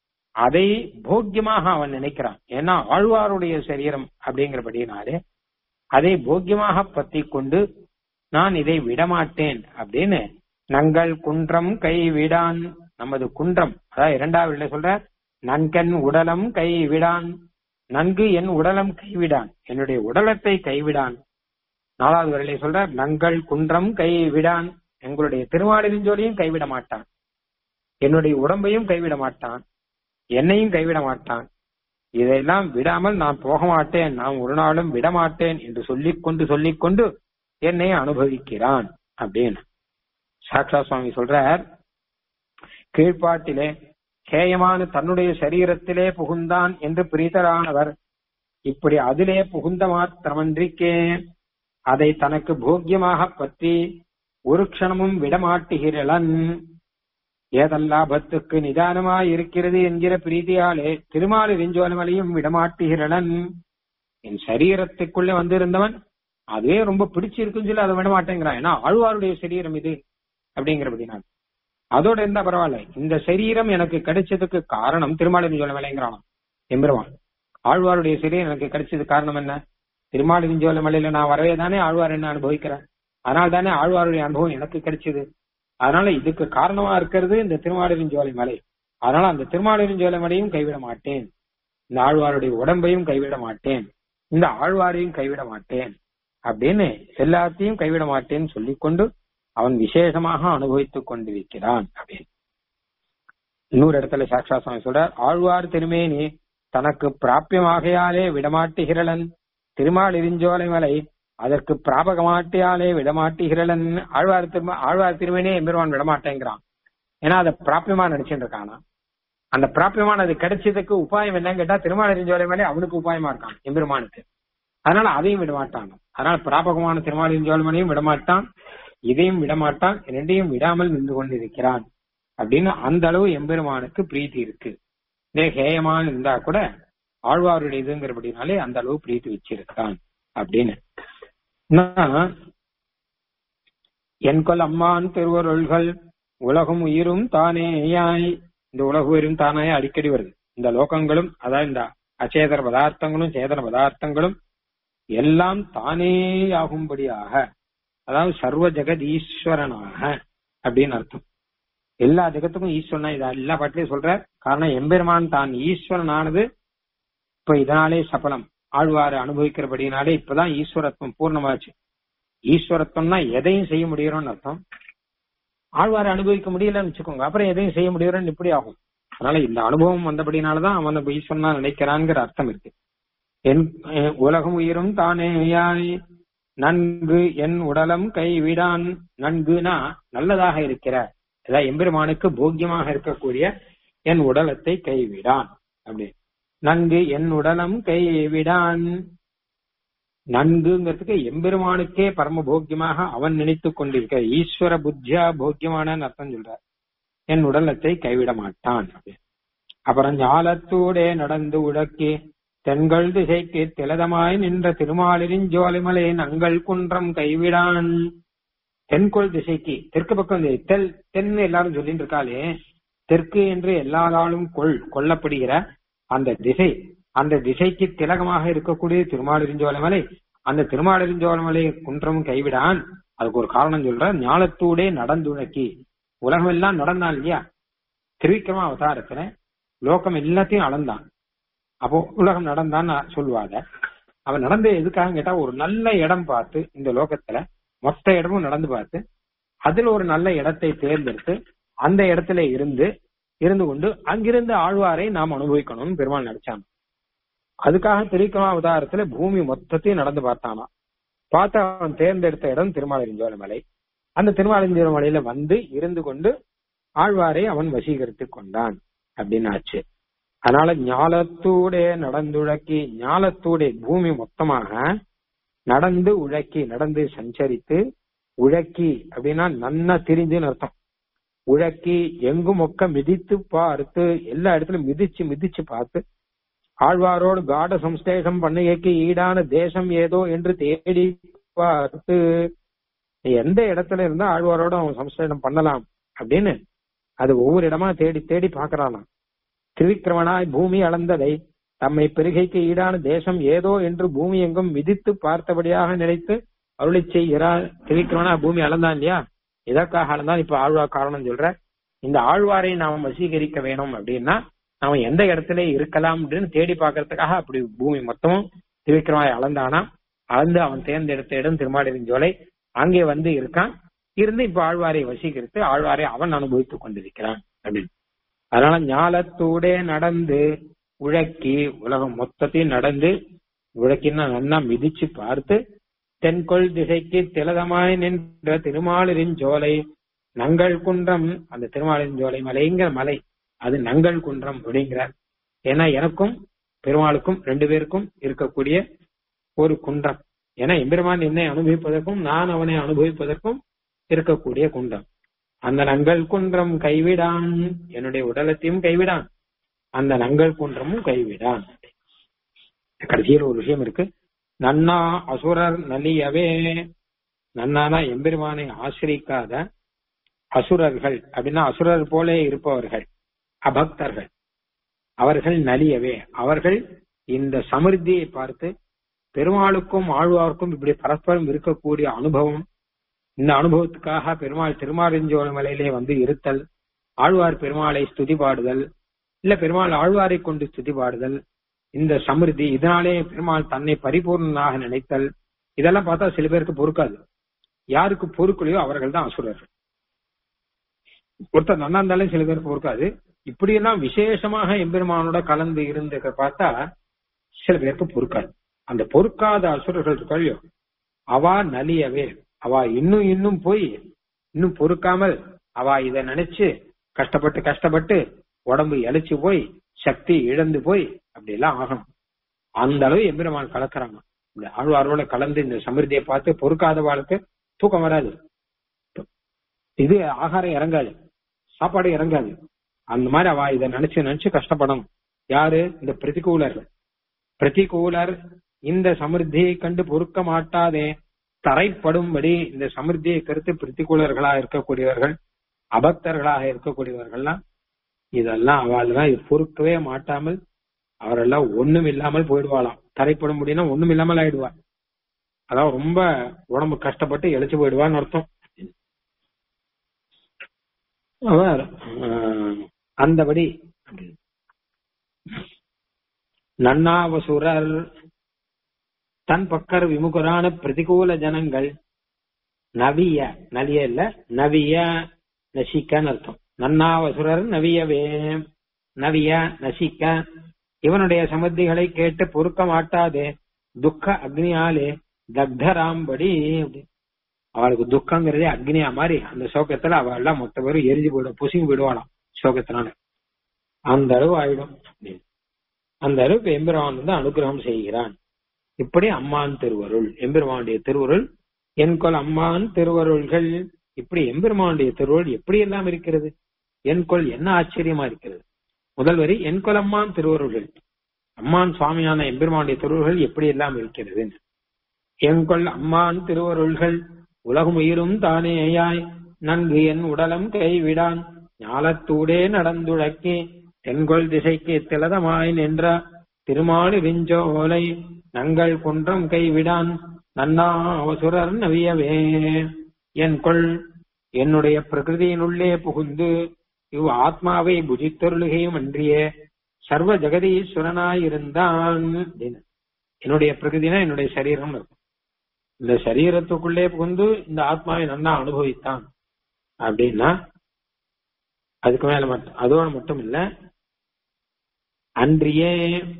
S1: அதை போக்கியமாக அவன் நினைக்கிறான் ஏன்னா ஆழ்வாருடைய சரீரம் அப்படிங்கிறபடினாலே அதை போக்கியமாக பத்தி கொண்டு நான் இதை விடமாட்டேன் அப்படின்னு நங்கள் குன்றம் கை விடான் நமது குன்றம் அதாவது இரண்டாவது சொல்ற நன்கண் உடலம் கை விடான் நன்கு என் உடலம் கைவிடான் என்னுடைய உடலத்தை கைவிடான் நாலாவது வரையிலே சொல்ற நங்கள் குன்றம் கைவிடான் எங்களுடைய திருமாலிருஞ்சோலையும் கைவிட மாட்டான் என்னுடைய உடம்பையும் கைவிட மாட்டான் என்னையும் கைவிட மாட்டான் இதையெல்லாம் விடாமல் நான் போக மாட்டேன் நான் ஒரு நாளும் விடமாட்டேன் என்று சொல்லிக் கொண்டு சொல்லிக் கொண்டு என்னை அனுபவிக்கிறான் அப்படின்னு சாக்ஷா சுவாமி சொல்றார் கீழ்ப்பாட்டிலே கேயமான தன்னுடைய சரீரத்திலே புகுந்தான் என்று பிரீதரானவர் இப்படி அதிலே புகுந்த மாத்திரமன்றிக்கே அதை தனக்கு போக்கியமாக பற்றி ஒரு க்ஷணமும் விடமாட்டுகிறளன் ஏதல்லாபத்துக்கு நிதானமாய் இருக்கிறது என்கிற பிரீதியாலே திருமாலு நெஞ்சோலமலையும் விடமாட்டுகிறளன் என் சரீரத்துக்குள்ளே வந்திருந்தவன் அதுவே ரொம்ப பிடிச்சிருக்குன்னு சொல்லி அதை விடமாட்டேங்கிறான் ஏன்னா ஆழ்வாருடைய சரீரம் இது அப்படிங்கிறபடினா அதோட இருந்தா பரவாயில்ல இந்த சரீரம் எனக்கு கிடைச்சதுக்கு காரணம் திருமாலின் சொல்ல மலைங்கிறான் எம்பெருமான் ஆழ்வாருடைய சரீரம் எனக்கு கிடைச்சது காரணம் என்ன திருமாலின் ஜோல மலையில நான் வரவே தானே ஆழ்வார் என்ன அனுபவிக்கிறேன் அதனால தானே ஆழ்வாருடைய அனுபவம் எனக்கு கிடைச்சது அதனால இதுக்கு காரணமா இருக்கிறது இந்த திருமாலின் ஜோலை மலை அதனால அந்த திருமாலின் ஜோலை மலையும் கைவிட மாட்டேன் இந்த ஆழ்வாருடைய உடம்பையும் கைவிட மாட்டேன் இந்த ஆழ்வாரையும் கைவிட மாட்டேன் அப்படின்னு எல்லாத்தையும் கைவிட மாட்டேன்னு சொல்லிக்கொண்டு அவன் விசேஷமாக அனுபவித்துக் கொண்டிருக்கிறான் அப்படின்னு இன்னொரு இடத்துல சாக்ஷா சுவாமி சொல்றார் ஆழ்வார் திருமேனி தனக்கு பிராபியமாகையாலே விடமாட்டுகிறளன் திருமால் இரிஞ்சோலை மலை அதற்கு பிராபகமாட்டியாலே விடமாட்டுகிறளன் ஆழ்வார் திரும்ப ஆழ்வார் திருமேனியே எம்பெருமான் விடமாட்டேங்கிறான் ஏன்னா அதை பிராபியமா நினைச்சுட்டு இருக்கானா அந்த பிராபியமான அது கிடைச்சதுக்கு உபாயம் என்னன்னு கேட்டா திருமால் இரிஞ்சோலை மேலே அவனுக்கு உபாயமா இருக்கான் எம்பெருமானுக்கு அதனால அதையும் விடமாட்டான் அதனால பிராபகமான திருமால் இரிஞ்சோல்மனையும் விடமாட்டான் இதையும் விடமாட்டான் இரண்டையும் விடாமல் நின்று கொண்டிருக்கிறான் அப்படின்னு அந்த அளவு எம்பெருமானுக்கு பிரீத்தி இருக்கு இதே ஹேயமான் இருந்தா கூட ஆழ்வாருடையதுங்கிறபடினாலே அந்த அளவு பிரீத்தி வச்சிருக்கான் அப்படின்னு என் கொல் அம்மான் திருவருள்கள் உலகம் உயிரும் தானேயாய் இந்த உலக உயிரும் தானே அடிக்கடி வருது இந்த லோகங்களும் அதாவது இந்த அச்சேதன பதார்த்தங்களும் சேதன பதார்த்தங்களும் எல்லாம் தானே ஆகும்படியாக அதாவது சர்வ ஜெகத் ஈஸ்வரனாக அப்படின்னு அர்த்தம் எல்லா ஜெகத்துக்கும் ஈஸ்வரனா இது எல்லா பாட்டிலையும் சொல்ற காரணம் எம்பெருமான் தான் ஈஸ்வரனானது இப்ப இதனாலே சபலம் ஆழ்வாறு அனுபவிக்கிறபடினாலே இப்பதான் ஈஸ்வரத்துவம் பூர்ணமாச்சு ஈஸ்வரத்துவம்னா எதையும் செய்ய முடியறோம்னு அர்த்தம் ஆழ்வாரை அனுபவிக்க முடியலன்னு வச்சுக்கோங்க அப்புறம் எதையும் செய்ய முடியறோம்னு இப்படி ஆகும் அதனால இந்த அனுபவம் வந்தபடினாலதான் அவன் ஈஸ்வரனா நினைக்கிறான்ங்கிற அர்த்தம் இருக்கு என் உலகம் உயிரும் தானேயாய் நன்கு என் உடலம் கைவிடான் நன்குனா நல்லதாக இருக்கிற அதாவது எம்பெருமானுக்கு போக்கியமாக இருக்கக்கூடிய என் உடலத்தை கைவிடான் அப்படி நன்கு என் உடலம் கைவிடான் நன்குங்கிறதுக்கு எம்பெருமானுக்கே பரம போக்கியமாக அவன் நினைத்துக் கொண்டிருக்க ஈஸ்வர புத்தியா போக்கியமான அர்த்தம் சொல்றார் என் உடலத்தை கைவிட மாட்டான் அப்புறம் ஞாலத்தூடே நடந்து உழக்கி தென்கள் திசைக்கு திலதமாய் நின்ற திருமாலின் ஜோலிமலை நங்கள் குன்றம் கைவிடான் தென்கொள் திசைக்கு தெற்கு பக்கம் தெல் தென் எல்லாரும் சொல்லிட்டு இருக்காளே தெற்கு என்று எல்லாராலும் கொள் கொல்லப்படுகிற அந்த திசை அந்த திசைக்கு திலகமாக இருக்கக்கூடிய திருமாலிருஞ்சோலமலை அந்த திருமாலிருஞ்சோலமலை குன்றம் கைவிடான் அதுக்கு ஒரு காரணம் சொல்ற ஞாலத்தூடே நடந்துழக்கி உலகம் எல்லாம் நடந்தான் இல்லையா திருவிக்கிரம அவதாரத்துல லோகம் எல்லாத்தையும் அளந்தான் அப்போ உலகம் நடந்தான்னு சொல்லுவாங்க அவன் நடந்த எதுக்காக கேட்டா ஒரு நல்ல இடம் பார்த்து இந்த லோகத்துல மொத்த இடமும் நடந்து பார்த்து அதுல ஒரு நல்ல இடத்தை தேர்ந்தெடுத்து அந்த இடத்துல இருந்து இருந்து கொண்டு அங்கிருந்து ஆழ்வாரை நாம் அனுபவிக்கணும்னு பெருமாள் நினைச்சான் அதுக்காக திருவிக்கிரம அவதாரத்துல பூமி மொத்தத்தையும் நடந்து பார்த்தானா பார்த்து அவன் தேர்ந்தெடுத்த இடம் திருமாலிருஞ்சோல மலை அந்த திருமாலிருஞ்சோல மலையில வந்து இருந்து கொண்டு ஆழ்வாரை அவன் வசீகரித்து கொண்டான் அப்படின்னு ஆச்சு அதனால ஞாலத்தூடே நடந்துழக்கி ஞாலத்தூடே பூமி மொத்தமாக நடந்து உழக்கி நடந்து சஞ்சரித்து உழக்கி அப்படின்னா நன்னா திரிஞ்சுன்னு அர்த்தம் உழக்கி எங்கும் மொக்க மிதித்து பார்த்து எல்லா இடத்துலயும் மிதிச்சு மிதிச்சு பார்த்து ஆழ்வாரோடு காட சம்ஸ்லேஷம் பண்ணுகைக்கு ஈடான தேசம் ஏதோ என்று தேடி பார்த்து எந்த இடத்துல இருந்தா ஆழ்வாரோட அவன் சம்ஸ்லேஷம் பண்ணலாம் அப்படின்னு அது ஒவ்வொரு இடமா தேடி தேடி பாக்குறானாம் திருவிக்கிரமனாய் பூமி அளந்ததை தம்மை பெருகைக்கு ஈடான தேசம் ஏதோ என்று பூமி எங்கும் மிதித்து பார்த்தபடியாக நினைத்து அருளி செய்கிறார் திருவிக்கிரமனா பூமி அளந்தான் இல்லையா எதற்காக அளந்தான் இப்ப ஆழ்வார் காரணம் சொல்ற இந்த ஆழ்வாரை நாம் வசீகரிக்க வேணும் அப்படின்னா நாம எந்த இடத்துல இருக்கலாம் அப்படின்னு தேடி பாக்குறதுக்காக அப்படி பூமி மொத்தமும் திருவிக்கிரமாய் அளந்தானா அளந்து அவன் தேர்ந்தெடுத்த இடம் திருமாலிருஞ்சோலை அங்கே வந்து இருக்கான் இருந்து இப்ப ஆழ்வாரை வசீகரித்து ஆழ்வாரை அவன் அனுபவித்துக் கொண்டிருக்கிறான் அப்படின்னு அதனால ஞாலத்தூடே நடந்து உழக்கி உலகம் மொத்தத்தையும் நடந்து உழக்கின்னா நன்னா மிதிச்சு பார்த்து தென்கொள் திசைக்கு திலதமாய் நின்ற திருமாலிருஞ்சோலை நங்கள் குன்றம் அந்த திருமாலிருஞ்சோலை மலைங்கிற மலை அது நங்கள் குன்றம் அப்படிங்கிறார் ஏன்னா எனக்கும் பெருமாளுக்கும் ரெண்டு பேருக்கும் இருக்கக்கூடிய ஒரு குன்றம் ஏன்னா எம்பெருமான் என்னை அனுபவிப்பதற்கும் நான் அவனை அனுபவிப்பதற்கும் இருக்கக்கூடிய குன்றம் அந்த நங்கள் குன்றம் கைவிடான் என்னுடைய உடலத்தையும் கைவிடான் அந்த நங்கள் குன்றமும் கைவிடான் கடைசியில் ஒரு விஷயம் இருக்கு நன்னா அசுரர் நலியவே நன்னானா எம்பெருமானை ஆசிரிக்காத அசுரர்கள் அப்படின்னா அசுரர் போலே இருப்பவர்கள் அபக்தர்கள் அவர்கள் நலியவே அவர்கள் இந்த சமிருத்தியை பார்த்து பெருமாளுக்கும் ஆழ்வார்க்கும் இப்படி பரஸ்பரம் இருக்கக்கூடிய அனுபவம் இந்த அனுபவத்துக்காக பெருமாள் திருமாலிஞ்சோல மலையிலே வந்து இருத்தல் ஆழ்வார் பெருமாளை ஸ்துதி பாடுதல் இல்ல பெருமாள் ஆழ்வாரை கொண்டு ஸ்துதி பாடுதல் இந்த சமிருதி இதனாலே பெருமாள் தன்னை பரிபூர்ணனாக நினைத்தல் இதெல்லாம் பார்த்தா சில பேருக்கு பொறுக்காது யாருக்கு பொறுக்கலையோ அவர்கள் தான் அசுரர்கள் ஒருத்தர் நன்னா இருந்தாலும் சில பேருக்கு பொறுக்காது இப்படியெல்லாம் விசேஷமாக எம்பெருமானோட கலந்து இருந்து பார்த்தா சில பேருக்கு பொறுக்காது அந்த பொறுக்காத அசுரர்கள் இருக்கையோ அவா நலியவே அவ இன்னும் இன்னும் போய் இன்னும் பொறுக்காமல் அவ இத நினைச்சு கஷ்டப்பட்டு கஷ்டப்பட்டு உடம்பு இழைச்சு போய் சக்தி இழந்து போய் அப்படி எல்லாம் ஆகணும் அந்த அளவு எம்பெருமான் கலக்குறாங்க இந்த ஆழ்வாரோட கலந்து இந்த சமிருதியை பார்த்து பொறுக்காதவாளுக்கு தூக்கம் வராது இது ஆகாரம் இறங்காது சாப்பாடு இறங்காது அந்த மாதிரி அவ இதை நினைச்சு நினைச்சு கஷ்டப்படணும் யாரு இந்த பிரதிகூலர்கள் பிரதிகூலர் இந்த சமிருத்தியை கண்டு பொறுக்க மாட்டாதே தரைப்படும்படி இந்த சமிருத்தியை கருத்து பிரதிகூலர்களாக இருக்கக்கூடியவர்கள் அபக்தர்களாக இருக்கக்கூடியவர்கள்லாம் இதெல்லாம் அவள்லாம் பொறுக்கவே மாட்டாமல் அவரெல்லாம் ஒண்ணும் இல்லாமல் போயிடுவாளாம் தரைப்படும் முடியும்னா ஒண்ணும் இல்லாமல் ஆயிடுவா அதாவது ரொம்ப உடம்பு கஷ்டப்பட்டு எழுச்சு போயிடுவான்னு அர்த்தம் அவர் ஆஹ், அந்தபடி நன்னாவசுரர் தன் பக்கர் விமுகரான பிரதிகூல ஜனங்கள் நவிய நலிய இல்ல நவிய நசிக்கன்னு அர்த்தம் நன்னாவசுரர் நவியவே நவிய நசிக்க இவனுடைய சமத்திகளை கேட்டு பொறுக்க மாட்டாதே துக்க அக்னியாலே தக்தராம்படி அப்படி. அவளுக்கு துக்கங்கிறதே அக்னியா மாதிரி அந்த சோகத்துல அவள் எல்லாம் மொத்த பேரும் எரிஞ்சு போயிடும் புசிங்கி விடுவாளாம் சோகத்தினால அந்த அளவு ஆயிடும் அப்படின்னு. அந்த அளவுக்கு எம்பெருமான் வந்து அனுகிரகம் செய்கிறான் இப்படி அம்மான் திருவருள் எம்பெருமானுடைய திருவருள் என்கொல் அம்மான் திருவருள்கள் இப்படி எம்பெருமானுடைய திருவருள் எப்படி எல்லாம் இருக்கிறது என்கொல் என்ன ஆச்சரியமா இருக்கிறது முதல் வரி என்கொல் அம்மான் திருவருள்கள் அம்மான் சுவாமியான எம்பெருமானுடைய திருவருள்கள் எப்படி எல்லாம் இருக்கிறது என்கொல் அம்மான் திருவருள்கள் உலகம் உயிரும் தானேயாய் நன்கு என் உடலம் கைவிடான் ஞாலத்தூடே நடந்துழக்கி தென்கொள் திசைக்கு திலதமாய் நின்ற திருமாலு விஞ்சோலை நங்கள் குன்றம் கைவிடான் நன்னா அவசுரர் நவியவே என் கொள் என்னுடைய பிரகிருதியினுள்ளே புகுந்து இவ் ஆத்மாவை புஜித்தொருளுகையும் அன்றியே சர்வ ஜெகதீஸ்வரனாயிருந்தான் அப்படின்னு. என்னுடைய பிரகிருதினா என்னுடைய சரீரம் இருக்கும் இந்த சரீரத்துக்குள்ளே புகுந்து இந்த ஆத்மாவை நன்னா அனுபவித்தான் அப்படின்னா அதுக்கு மேல மட்டும் அதோட மட்டும் இல்ல அன்றியே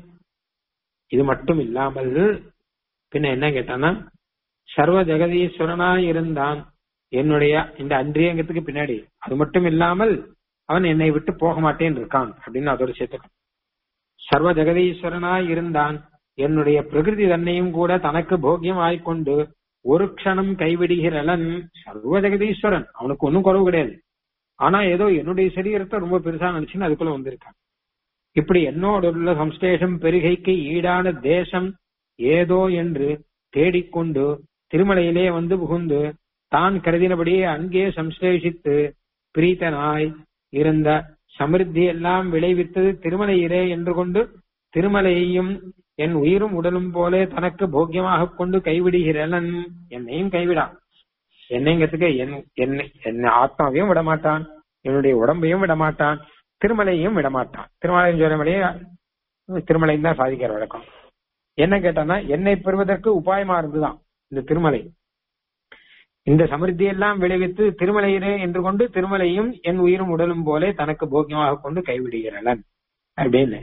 S1: இது மட்டும் இல்லாமல் பின்ன என்ன கேட்டானா சர்வ ஜெகதீஸ்வரனாய் இருந்தான் என்னுடைய இந்த அன்றியங்கிறதுக்கு பின்னாடி அது மட்டும் இல்லாமல் அவன் என்னை விட்டு போக மாட்டேன் இருக்கான் அப்படின்னு அதோட சேர்த்துக்கணும் சர்வ ஜெகதீஸ்வரனாய் இருந்தான் என்னுடைய பிரகிருதி தன்னையும் கூட தனக்கு போக்கியம் ஆய்க்கொண்டு ஒரு க்ஷணம் கைவிடுகிறலன் சர்வ ஜெகதீஸ்வரன் அவனுக்கு ஒன்னும் குறவு கிடையாது ஆனா ஏதோ என்னுடைய சரீரத்தை ரொம்ப பெருசா நினைச்சுன்னு அதுக்குள்ள வந்திருக்கான் இப்படி என்னோடு உள்ள சம்ஸ்லேஷம் பெருகைக்கு ஈடான தேசம் ஏதோ என்று தேடிக்கொண்டு திருமலையிலே வந்து புகுந்து தான் கருதினபடியே அங்கே சம்ஸ்லேஷித்து பிரீத்தனாய் இருந்த சமிருத்தி எல்லாம் விளைவித்தது திருமலையிலே என்று கொண்டு திருமலையையும் என் உயிரும் உடலும் போலே தனக்கு போக்கியமாக கொண்டு கைவிடுகிறன் என்னையும் கைவிடான் என்னைங்கிறதுக்கு என் என்னை என்ன ஆத்மாவையும் விடமாட்டான் என்னுடைய உடம்பையும் விடமாட்டான் திருமலையும் விடமாட்டான் திருமலையும் சொல்லும்படியே திருமலையும் தான் சாதிக்கிற வழக்கம் என்ன கேட்டான்னா என்னை பெறுவதற்கு உபாயமா இருந்துதான் இந்த திருமலை இந்த சமிருத்தி எல்லாம் விளைவித்து திருமலையிலே என்று கொண்டு திருமலையும் என் உயிரும் உடலும் போலே தனக்கு போக்கியமாக கொண்டு கைவிடுகிறன் அப்படின்னு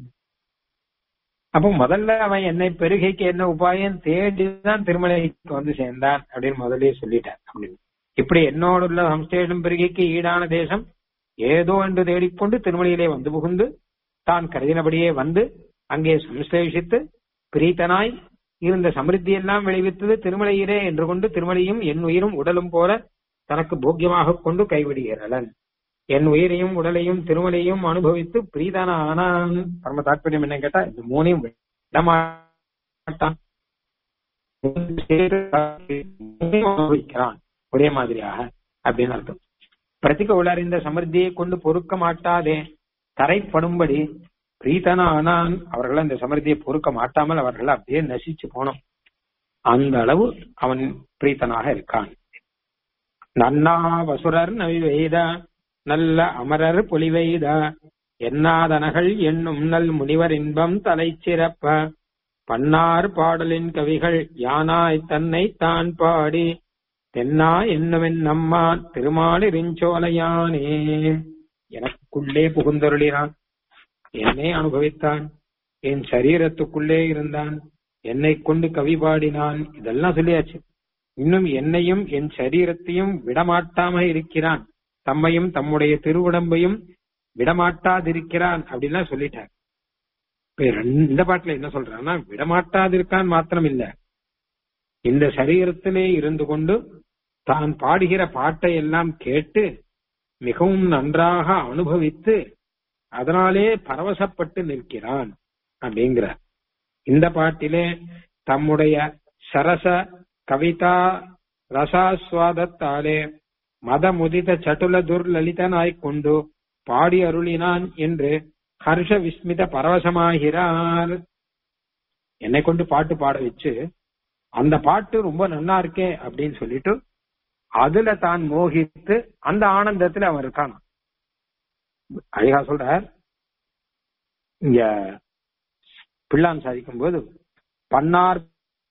S1: அப்போ முதல்ல அவன் என்னை பெருகைக்கு என்ன உபாயம் தேடிதான் திருமலைக்கு வந்து சேர்ந்தான் அப்படின்னு முதலே சொல்லிட்டான் அப்படின்னு இப்படி என்னோடு உள்ள சம்ஸ்தேஷம் பெருகைக்கு ஈடான தேசம் ஏதோ என்று தேடிக்கொண்டு திருமலையிலே வந்து புகுந்து தான் கருதினபடியே வந்து அங்கே சம்ஸ்லேஷித்து பிரீத்தனாய் இருந்த சமிருத்தி எல்லாம் விளைவித்தது திருமலையிலே என்று கொண்டு திருமலையும் என் உயிரும் உடலும் போல தனக்கு போக்கியமாக கொண்டு கைவிடுகிறன் என் உயிரையும் உடலையும் திருமலையும் அனுபவித்து பிரீதான ஆனான் பரம தாற்பயம் என்ன கேட்டா இந்த மூணையும் விடமாட்டான் அனுபவிக்கிறான் ஒரே மாதிரியாக அப்படின்னு அர்த்தம் பிரதிக உளறிந்த சமிருத்தியை கொண்டு பொறுக்க மாட்டாதே தரைப்படும்படி பிரீத்தனா ஆனான் அவர்கள் அந்த சமிருத்தியை பொறுக்க மாட்டாமல் அவர்கள் அப்படியே நசிச்சு போனோம் அந்த அளவு அவன் பிரீத்தனாக இருக்கான் நன்னா வசுரர் நவிவெய்த நல்ல அமரர் பொலிவெய்த எண்ணாதனகள் என்னும் நல் முனிவர் இன்பம் தலை சிறப்ப பன்னார் பாடலின் கவிகள் யானாய் தன்னை தான் பாடி தென்னா என்னவென் நம்மா திருமாலிரிஞ்சோலையானே எனக்குள்ளே புகுந்தருளினான் என்னை அனுபவித்தான் என் சரீரத்துக்குள்ளே இருந்தான் என்னை கொண்டு கவி பாடினான் இதெல்லாம் சொல்லியாச்சு இன்னும் என்னையும் என் சரீரத்தையும் விடமாட்டாம இருக்கிறான் தம்மையும் தம்முடைய திருவுடம்பையும் விடமாட்டாதிருக்கிறான் அப்படின்லாம் சொல்லிட்டார் இப்ப ரெண்டு- இந்த பாட்டுல என்ன சொல்றான்னா விடமாட்டாதிருக்கான் மாத்திரம் இல்ல இந்த சரீரத்திலே இருந்து கொண்டு தான் பாடுகிற பாட்டை எல்லாம் கேட்டு மிகவும் நன்றாக அனுபவித்து அதனாலே பரவசப்பட்டு நிற்கிறான் அப்படிங்கிறார் இந்த பாட்டிலே தம்முடைய சரச கவிதா ரசாஸ்வாதத்தாலே மதமுதித சட்டுல துர்லலிதனாய்க் கொண்டு பாடி அருளினான் என்று ஹர்ஷ விஸ்மித பரவசமாகிறார் என்னை கொண்டு பாட்டு பாட வச்சு அந்த பாட்டு ரொம்ப நன்னா இருக்கே அப்படின்னு சொல்லிட்டு அதுல தான் மோகித்து அந்த ஆனந்தத்துல அவன் இருக்கான் அழகா சொல்றார் இங்க பிள்ளான் சாதிக்கும் போது பன்னார்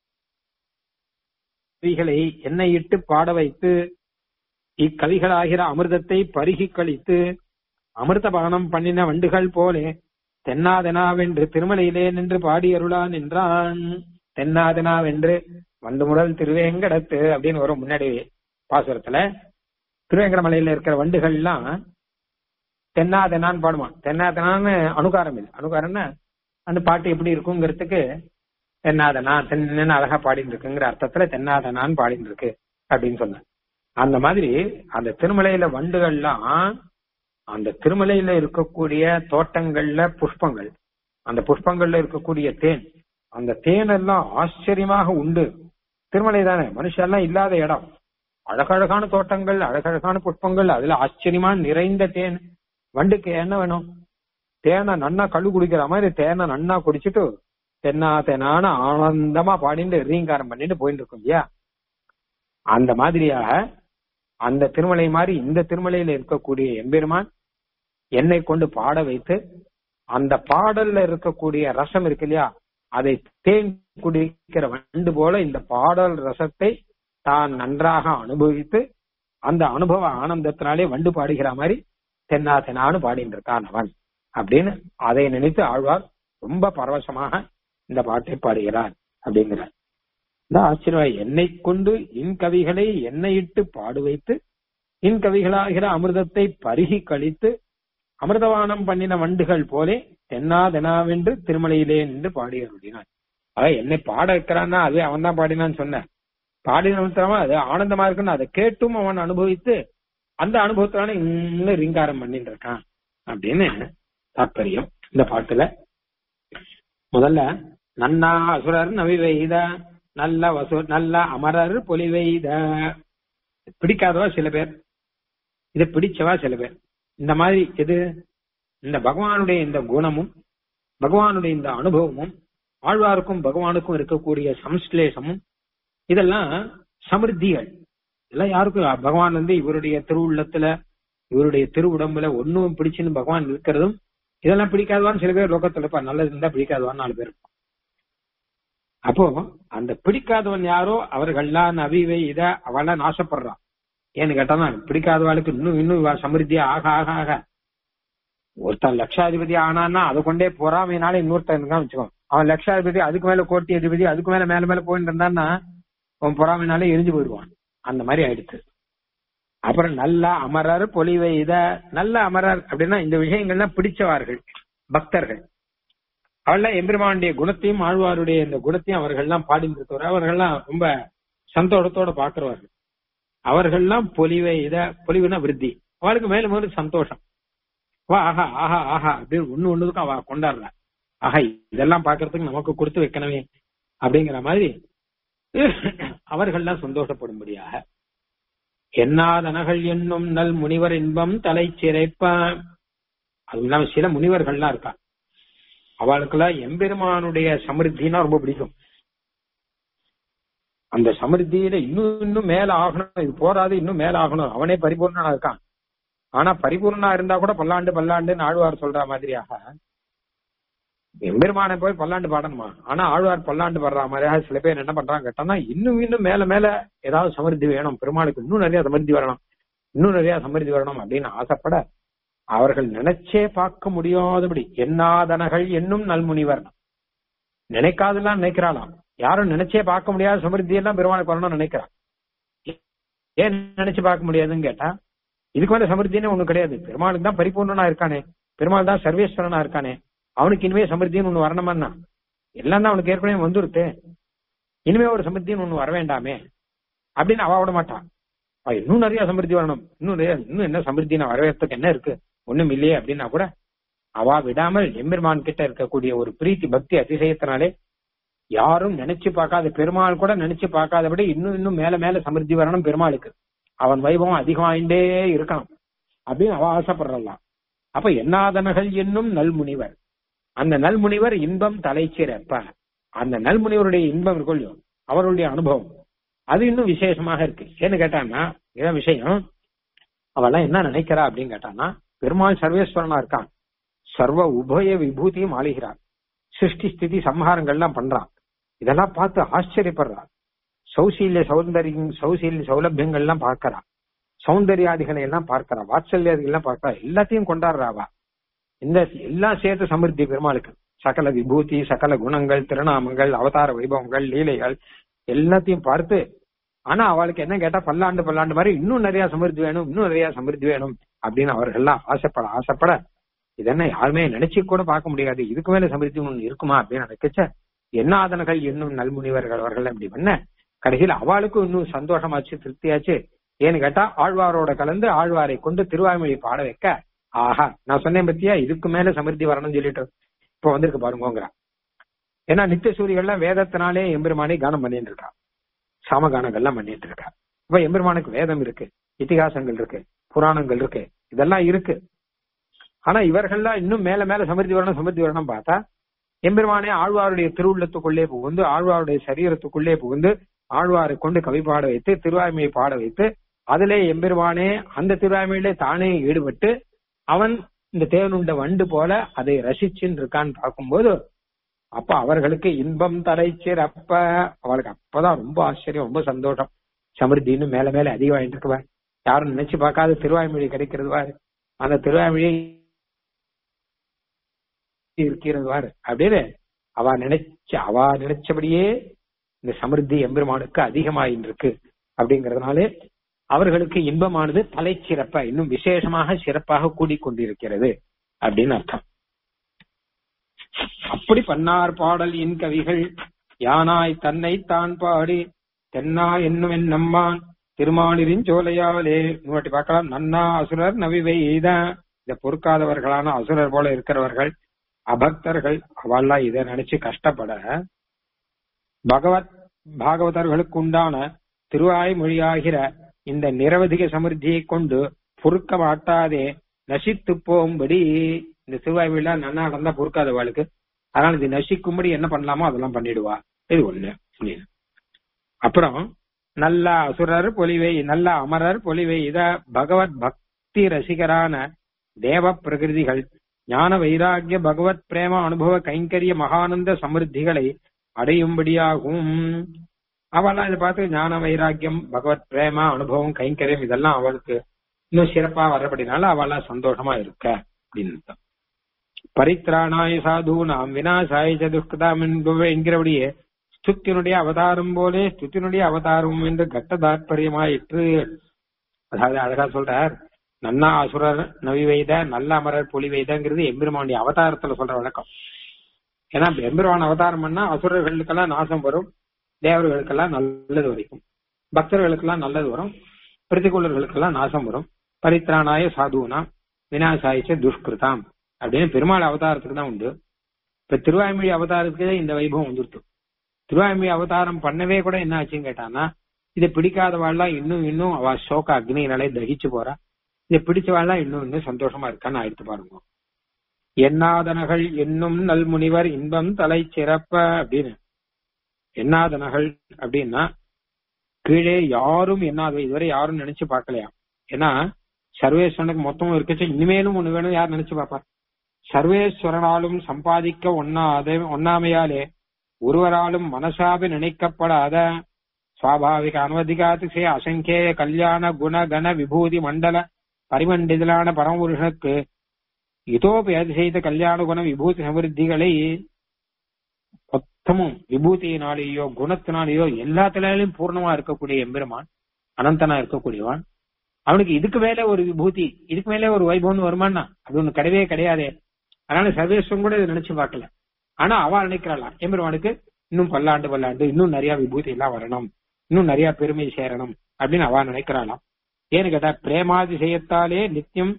S1: கவிகளை என்னை இட்டு பாட வைத்து இக்கவிகளாகிற அமிர்தத்தை பருகி கழித்து அமிர்த பானம் பண்ணின வண்டுகள் போலே தென்னாதனாவென்று திருமலையிலே நின்று பாடி அருளான் என்றான் தென்னாதனாவென்று வண்டு முதல் திருவேங்கடத்து அப்படின்னு வரும் முன்னாடி பாசுரத்துல திருவேங்கடமலையில இருக்கிற வண்டுகள் எல்லாம் தென்னாதனான்னு பாடுவான் தென்னாதனான்னு அனுகாரம் இல்லை அனுகாரம்னா அந்த பாட்டு எப்படி இருக்குங்கிறதுக்கு தென்னாதனா தென்னு அழகா பாடிட்டு இருக்குங்கிற அர்த்தத்துல தென்னாதனான்னு பாடிட்டு இருக்கு அப்படின்னு சொன்ன அந்த மாதிரி அந்த திருமலையில வண்டுகள்லாம் அந்த திருமலையில இருக்கக்கூடிய தோட்டங்கள்ல புஷ்பங்கள் அந்த புஷ்பங்கள்ல இருக்கக்கூடிய தேன் அந்த தேன் எல்லாம் ஆச்சரியமாக உண்டு திருமலை தானே மனுஷெல்லாம் இல்லாத இடம் அழகழகான தோட்டங்கள் அழகழகான புஷ்பங்கள் அதுல ஆச்சரியமா நிறைந்த தேன் வண்டுக்கு என்ன வேணும் தேனை நன்னா கழு குடிக்கிற மாதிரி தேனை நன்னா குடிச்சிட்டு தென்னா தெனான ஆனந்தமா பாடிட்டு ரீங்காரம் பண்ணிட்டு போயிட்டு இருக்கும் இல்லையா அந்த மாதிரியாக அந்த திருமலை மாதிரி இந்த திருமலையில இருக்கக்கூடிய எம்பெருமான் என்னை கொண்டு பாட வைத்து அந்த பாடல்ல இருக்கக்கூடிய ரசம் இருக்கு இல்லையா அதை தேன் குடிக்கிற வண்டு போல இந்த பாடல் ரசத்தை தான் நன்றாக அனுபவித்து அந்த அனுபவ ஆனந்தத்தினாலே வண்டு பாடுகிற மாதிரி தென்னா தென்னான்னு பாடிட்டு இருக்கான் அவன் அப்படின்னு அதை நினைத்து ஆழ்வார் ரொம்ப பரவசமாக இந்த பாட்டை பாடுகிறார் அப்படிங்கிறார் இந்த ஆச்சரியம் என்னை கொண்டு இன் கவிகளை என்னை இட்டு பாடு வைத்து இன் கவிகளாகிற அமிர்தத்தை பருகி கழித்து அமிர்தவானம் பண்ணின வண்டுகள் போலே தென்னாதெனாவென்று திருமலையிலே நின்று பாடி அருளினான் ஆக என்னை பாட வைக்கிறான்னா அது அவன் தான் பாடினான்னு சொன்னேன் பாடினவன் அது ஆனந்தமா இருக்குன்னு அதை கேட்டும் அவன் அனுபவித்து அந்த அனுபவத்தான இன்னும் ரிங்காரம் பண்ணிட்டு இருக்கான் அப்படின்னு தாற்பயம் இந்த பாட்டுல முதல்ல நன்னா அசுரர் நவிவைத நல்ல வசு நல்ல அமரர் பொலிவைத பிடிக்காதவா சில பேர் இதை பிடிச்சவா சில பேர் இந்த மாதிரி எது இந்த பகவானுடைய இந்த குணமும் பகவானுடைய இந்த அனுபவமும் ஆழ்வாருக்கும் பகவானுக்கும் இருக்கக்கூடிய சம்ஸ்லேஷமும் இதெல்லாம் சமிருத்திகள் இதெல்லாம் யாருக்கும் பகவான் வந்து இவருடைய திருவுள்ளத்துல இவருடைய திருவுடம்புல ஒன்னும் பிடிச்சுன்னு பகவான் இருக்கிறதும் இதெல்லாம் பிடிக்காதவான்னு சில பேர் லோகத்துல இருப்பா நல்லது இருந்தா பிடிக்காதவான்னு நாலு பேர் இருப்பான் அப்போ அந்த பிடிக்காதவன் யாரோ அவர்கள்லாம் அவிவை இத அவெல்லாம் நாசப்படுறான் ஏன்னு கேட்டானா பிடிக்காதவாளுக்கு இன்னும் இன்னும் சமிருத்தியா ஆக ஆக ஆக ஒருத்தன் லட்சாதிபதி ஆனான்னா அதை கொண்டே பொறாமைனால இன்னொருத்தன் தான் வச்சுக்கோ அவன் லட்சாதிபதி அதுக்கு மேல கோட்டி அதிபதி அதுக்கு மேல மேல மேல போயிட்டு இருந்தான்னா அவன் பொறாமைனாலே எரிஞ்சு போயிடுவான் அந்த மாதிரி ஆயிடுச்சு அப்புறம் நல்ல அமரர் பொலிவை இத நல்ல அமரர் அப்படின்னா இந்த விஷயங்கள்லாம் பிடிச்சவார்கள் பக்தர்கள் அவெல்லாம் எம்பெருமானுடைய குணத்தையும் ஆழ்வாருடைய இந்த குணத்தையும் அவர்கள்லாம் பாடிந்திருக்கிறவர் அவர்கள்லாம் ரொம்ப சந்தோஷத்தோட பாக்குறவார்கள் அவர்கள்லாம் பொலிவை இத பொலிவுனா விருத்தி அவளுக்கு மேலும் மேலும் சந்தோஷம் வா ஆஹா ஆஹா ஆஹா அப்படின்னு ஒண்ணு ஒண்ணுக்கும் அவ கொண்டாடுறா ஆஹா இதெல்லாம் பாக்குறதுக்கு நமக்கு கொடுத்து வைக்கணுமே அப்படிங்கிற மாதிரி அவர்கள்லாம் சந்தோஷப்படும்படியாக என்னாதனகள் என்னும் நல் முனிவர் இன்பம் தலை சிறைப்ப அது இல்லாம சில முனிவர்கள்லாம் இருக்கா அவளுக்கெல்லாம் எம்பெருமானுடைய சமிருத்தினா ரொம்ப பிடிக்கும் அந்த சமிருத்தியில இன்னும் இன்னும் மேல ஆகணும் இது போராது இன்னும் மேல ஆகணும் அவனே பரிபூர்ணனா இருக்கான் ஆனா பரிபூர்ணா இருந்தா கூட பல்லாண்டு பல்லாண்டுன்னு ஆழ்வார் சொல்ற மாதிரியாக எம்பெருமானை போய் பல்லாண்டு பாடணுமா ஆனா ஆழ்வார் பல்லாண்டு பாடுற மாதிரியாக சில பேர் என்ன பண்றாங்க கேட்டோம்னா இன்னும் இன்னும் மேல மேல ஏதாவது சமிருத்தி வேணும் பெருமாளுக்கு இன்னும் நிறைய சமிருத்தி வரணும் இன்னும் நிறைய சமிருத்தி வரணும் அப்படின்னு ஆசைப்பட அவர்கள் நினைச்சே பார்க்க முடியாதபடி எண்ணாதனகள் என்னும் நல்முனிவர் நினைக்காதெல்லாம் நினைக்கிறாளாம் யாரும் நினைச்சே பார்க்க முடியாத சமிருத்தி எல்லாம் பெருமாளுக்கு வரணும்னு நினைக்கிறான் ஏன் நினைச்சு பார்க்க முடியாதுன்னு கேட்டா இதுக்கு மேல சமிருத்தின்னு ஒண்ணு கிடையாது பெருமாளுக்கு தான் பரிபூர்ணனா இருக்கானே பெருமாள் தான் சர்வேஸ்வரனா இருக்கானே அவனுக்கு இனிமே சமிருத்தின்னு ஒண்ணு வரணுமான்னா எல்லாம் தான் அவனுக்கு ஏற்கனவே வந்துருத்து இனிமே ஒரு சமிருத்தின்னு ஒண்ணு வர வேண்டாமே அப்படின்னு அவ விட மாட்டான் அவ இன்னும் நிறைய சமிருத்தி வரணும் இன்னும் நிறைய இன்னும் என்ன சமிருத்தி நான் வரவேற்கிறதுக்கு என்ன இருக்கு ஒண்ணும் இல்லையே அப்படின்னா கூட அவ விடாமல் எம்பெருமான் கிட்ட இருக்கக்கூடிய ஒரு பிரீத்தி பக்தி அதிசயத்தினாலே யாரும் நினைச்சு பார்க்காத பெருமாள் கூட நினைச்சு பார்க்காதபடி இன்னும் இன்னும் மேல மேல சமிருத்தி வரணும் பெருமாளுக்கு அவன் வைபவம் அதிகமாயிண்டே இருக்கணும் அப்படின்னு அவ ஆசைப்படுறலாம் அப்ப என்னாதனகள் என்னும் நல்முனிவர் அந்த நல்முனிவர் இன்பம் தலைச்சிறப்ப அந்த நல்முனிவருடைய இன்பம் இருக்கொள்ளும் அவருடைய அனுபவம் அது இன்னும் விசேஷமாக இருக்கு ஏன்னு கேட்டான்னா இதான் விஷயம் அவெல்லாம் என்ன நினைக்கிறா அப்படின்னு கேட்டான்னா பெருமாள் சர்வேஸ்வரனா இருக்கான் சர்வ உபய விபூதியும் ஆளுகிறார் சிருஷ்டி ஸ்திதி சம்ஹாரங்கள்லாம் பண்றான் இதெல்லாம் பார்த்து ஆச்சரியப்படுறா சௌசீல்ய சௌந்தரியம் சௌசீல்ய சௌலபியங்கள்லாம் பார்க்கறா சௌந்தர்யாதிகளை எல்லாம் பார்க்கறா வாத்சல்யாதிகள் எல்லாம் பார்க்கறா எல்லாத்தையும் கொண்டாடுறாவா இந்த எல்லாம் சேர்த்து சமிருத்தி பெருமாளுக்கு சகல விபூதி சகல குணங்கள் திருநாமங்கள் அவதார வைபவங்கள் லீலைகள் எல்லாத்தையும் பார்த்து ஆனா அவளுக்கு என்ன கேட்டா பல்லாண்டு பல்லாண்டு மாதிரி இன்னும் நிறைய சமிருத்தி வேணும் இன்னும் நிறைய சமிருத்தி வேணும் அப்படின்னு அவர்கள்லாம் ஆசைப்பட ஆசைப்பட இதென்ன யாருமே நினைச்சு கூட பார்க்க முடியாது இதுக்கு மேல சமிருத்தி ஒண்ணு இருக்குமா அப்படின்னு நினைக்கச்ச என்னாதனர்கள் இன்னும் நல்முனிவர்கள் அவர்கள் அப்படி பண்ண கடைசியில் அவளுக்கும் இன்னும் சந்தோஷமாச்சு திருப்தியாச்சு ஏன்னு கேட்டா ஆழ்வாரோட கலந்து ஆழ்வாரை கொண்டு திருவாய்மொழி பாட வைக்க ஆஹா நான் சொன்னேன் பத்தியா இதுக்கு மேல சமிருத்தி வரணும்னு சொல்லிட்டு இப்ப வந்திருக்கு பாருங்கோங்கிறா ஏன்னா நித்திய சூரியகள்லாம் வேதத்தினாலே எம்பெருமானை கானம் பண்ணிட்டு இருக்கா சாமகானங்கள்லாம் பண்ணிட்டு இருக்கா இப்ப எம்பெருமானுக்கு வேதம் இருக்கு இத்திகாசங்கள் இருக்கு புராணங்கள் இருக்கு இதெல்லாம் இருக்கு ஆனா இவர்கள்லாம் இன்னும் மேல மேல சமிருத்தி வரணும் சமிருத்தி வரணும் பார்த்தா எம்பெருமானே ஆழ்வாருடைய திருவுள்ளத்துக்குள்ளே புகுந்து ஆழ்வாருடைய சரீரத்துக்குள்ளே புகுந்து ஆழ்வாரை கொண்டு கவி பாட வைத்து திருவாய்மையை பாட வைத்து அதிலே எம்பெருமானே அந்த திருவாய்மையிலே தானே ஈடுபட்டு அவன் இந்த தேவனுண்ட வண்டு போல அதை ரசிச்சுன்னு இருக்கான்னு பார்க்கும்போது அப்ப அவர்களுக்கு இன்பம் தலை சிறப்ப அவளுக்கு அப்பதான் ரொம்ப ஆச்சரியம் ரொம்ப சந்தோஷம் சமிருத்தி இன்னும் மேல மேல அதிகமாயிட்டு இருக்குவா யாரும் நினைச்சு பார்க்காத திருவாய்மொழி கிடைக்கிறது வாரு அந்த திருவாய்மொழி இருக்கிறது வாரு அப்படின்னு அவ நினைச்ச அவ நினைச்சபடியே இந்த சமிருத்தி எம்பெருமானுக்கு அதிகமாயின்னு இருக்கு அப்படிங்கறதுனாலே அவர்களுக்கு இன்பமானது தலை சிறப்பா இன்னும் விசேஷமாக சிறப்பாக கூடிக்கொண்டிருக்கிறது அப்படின்னு அர்த்தம் அப்படி பன்னார் பாடல் இன் கவிகள் யானாய் தன்னை தான் பாடி தென்னா என்னும் என்னம்மான் திருமாலிரின் சோலையாலே நூட்டி பார்க்கலாம் நன்னா அசுரர் நவிவை இந்த பொறுக்காதவர்களான அசுரர் போல இருக்கிறவர்கள் அபக்தர்கள் அவெல்லாம் இதை நினைச்சு கஷ்டப்பட பகவத் பாகவதர்களுக்கு உண்டான திருவாய்மொழியாகிற இந்த நிரவதிக சமிருத்தியை கொண்டு பொறுக்க மாட்டாதே நசித்து போகும்படி இந்த திருவாய்மொழியெல்லாம் நன்னா நடந்தா பொறுக்காதவாளுக்கு அதனால இது நசிக்கும்படி என்ன பண்ணலாமோ அதெல்லாம் பண்ணிடுவா இது ஒண்ணு அப்புறம் நல்ல அசுரர் பொலிவை நல்ல அமரர் பொலிவை இத பகவத் பக்தி ரசிகரான தேவ பிரகிருதிகள் ஞான வைராகிய பகவத் பிரேம அனுபவ கைங்கரிய மகானந்த சமிருத்திகளை அடையும்படியாகும் அவெல்லாம் இதை பார்த்து ஞான வைராக்கியம் பகவத் பிரேம அனுபவம் கைங்கரியம் இதெல்லாம் அவளுக்கு இன்னும் சிறப்பா வர்றபடினால அவெல்லாம் சந்தோஷமா இருக்க அப்படின்னு பரித்ராணாய சாது நாம் வினாசாய சதுஷ்கதாம் என்கிறபடியே ஸ்துத்தினுடைய அவதாரம் போலே ஸ்துத்தினுடைய அவதாரம் என்று கட்ட தாற்பயமாயிற்று அதாவது அழகா சொல்றார் நன்னா அசுரர் நவி வைத நல்ல அமரர் பொலி வைதங்கிறது எம்பெருமானுடைய அவதாரத்துல சொல்ற வழக்கம் ஏன்னா எம்பெருமான் அவதாரம் பண்ணா அசுரர்களுக்கெல்லாம் நாசம் வரும் தேவர்களுக்கெல்லாம் நல்லது வரைக்கும் பக்தர்களுக்கெல்லாம் நல்லது வரும் பிரதிகூலர்களுக்கெல்லாம் நாசம் வரும் பரித்ராணாய சாதுனா வினாசாயிச்ச துஷ்கிருதாம் அப்படின்னு பெருமாள் அவதாரத்துக்கு தான் உண்டு இப்ப திருவாய்மொழி அவதாரத்துக்கு இந்த வைபவம் வந்துருத்து திருவாய்மொழி அவதாரம் பண்ணவே கூட என்ன ஆச்சுன்னு கேட்டான்னா இதை பிடிக்காதவாள்லாம் இன்னும் இன்னும் அவ சோக அக்னியினாலே தகிச்சு போறா இதை பிடிச்சவாள்லாம் இன்னும் இன்னும் சந்தோஷமா இருக்கான்னு ஆயிடுத்து பாருங்க எண்ணாதனகள் என்னும் நல்முனிவர் இன்பம் தலை சிறப்ப அப்படின்னு எண்ணாதனகள் அப்படின்னா கீழே யாரும் எண்ணாத இதுவரை யாரும் நினைச்சு பார்க்கலையா ஏன்னா சர்வேஸ்வரனுக்கு மொத்தம் இருக்கச்சு இனிமேலும் ஒண்ணு வேணும் யார் நினைச்சு பார்ப்பா சர்வேஸ்வரனாலும் சம்பாதிக்க ஒண்ணாத ஒண்ணாமையாலே ஒருவராலும் மனசாபி நினைக்கப்படாத சுவாபாவிக அனவதிகாதிசய அசங்கேய கல்யாண குண கண விபூதி மண்டல பரிமண்டிதலான பரமபுருஷனுக்கு இதோபி அதிசயித்த கல்யாண குண விபூதி சமிருத்திகளை மொத்தமும் விபூதியினாலேயோ குணத்தினாலேயோ எல்லாத்திலும் பூர்ணமா இருக்கக்கூடிய எம்பெருமான் அனந்தனா இருக்கக்கூடியவான் அவனுக்கு இதுக்கு மேல ஒரு விபூதி இதுக்கு மேல ஒரு வைபவம்னு வருமானா அது ஒண்ணு கிடையவே கிடையாதே அதனால சர்வேஸ்வரம் கூட இதை நினைச்சு பார்க்கல ஆனா அவ நினைக்கிறாளாம் எம்பெருமானுக்கு இன்னும் பல்லாண்டு பல்லாண்டு இன்னும் நிறைய விபூதி எல்லாம் வரணும் இன்னும் நிறைய பெருமை சேரணும் அப்படின்னு அவ நினைக்கிறாளாம் ஏன்னு கேட்டா பிரேமாதிசயத்தாலே நித்தியம்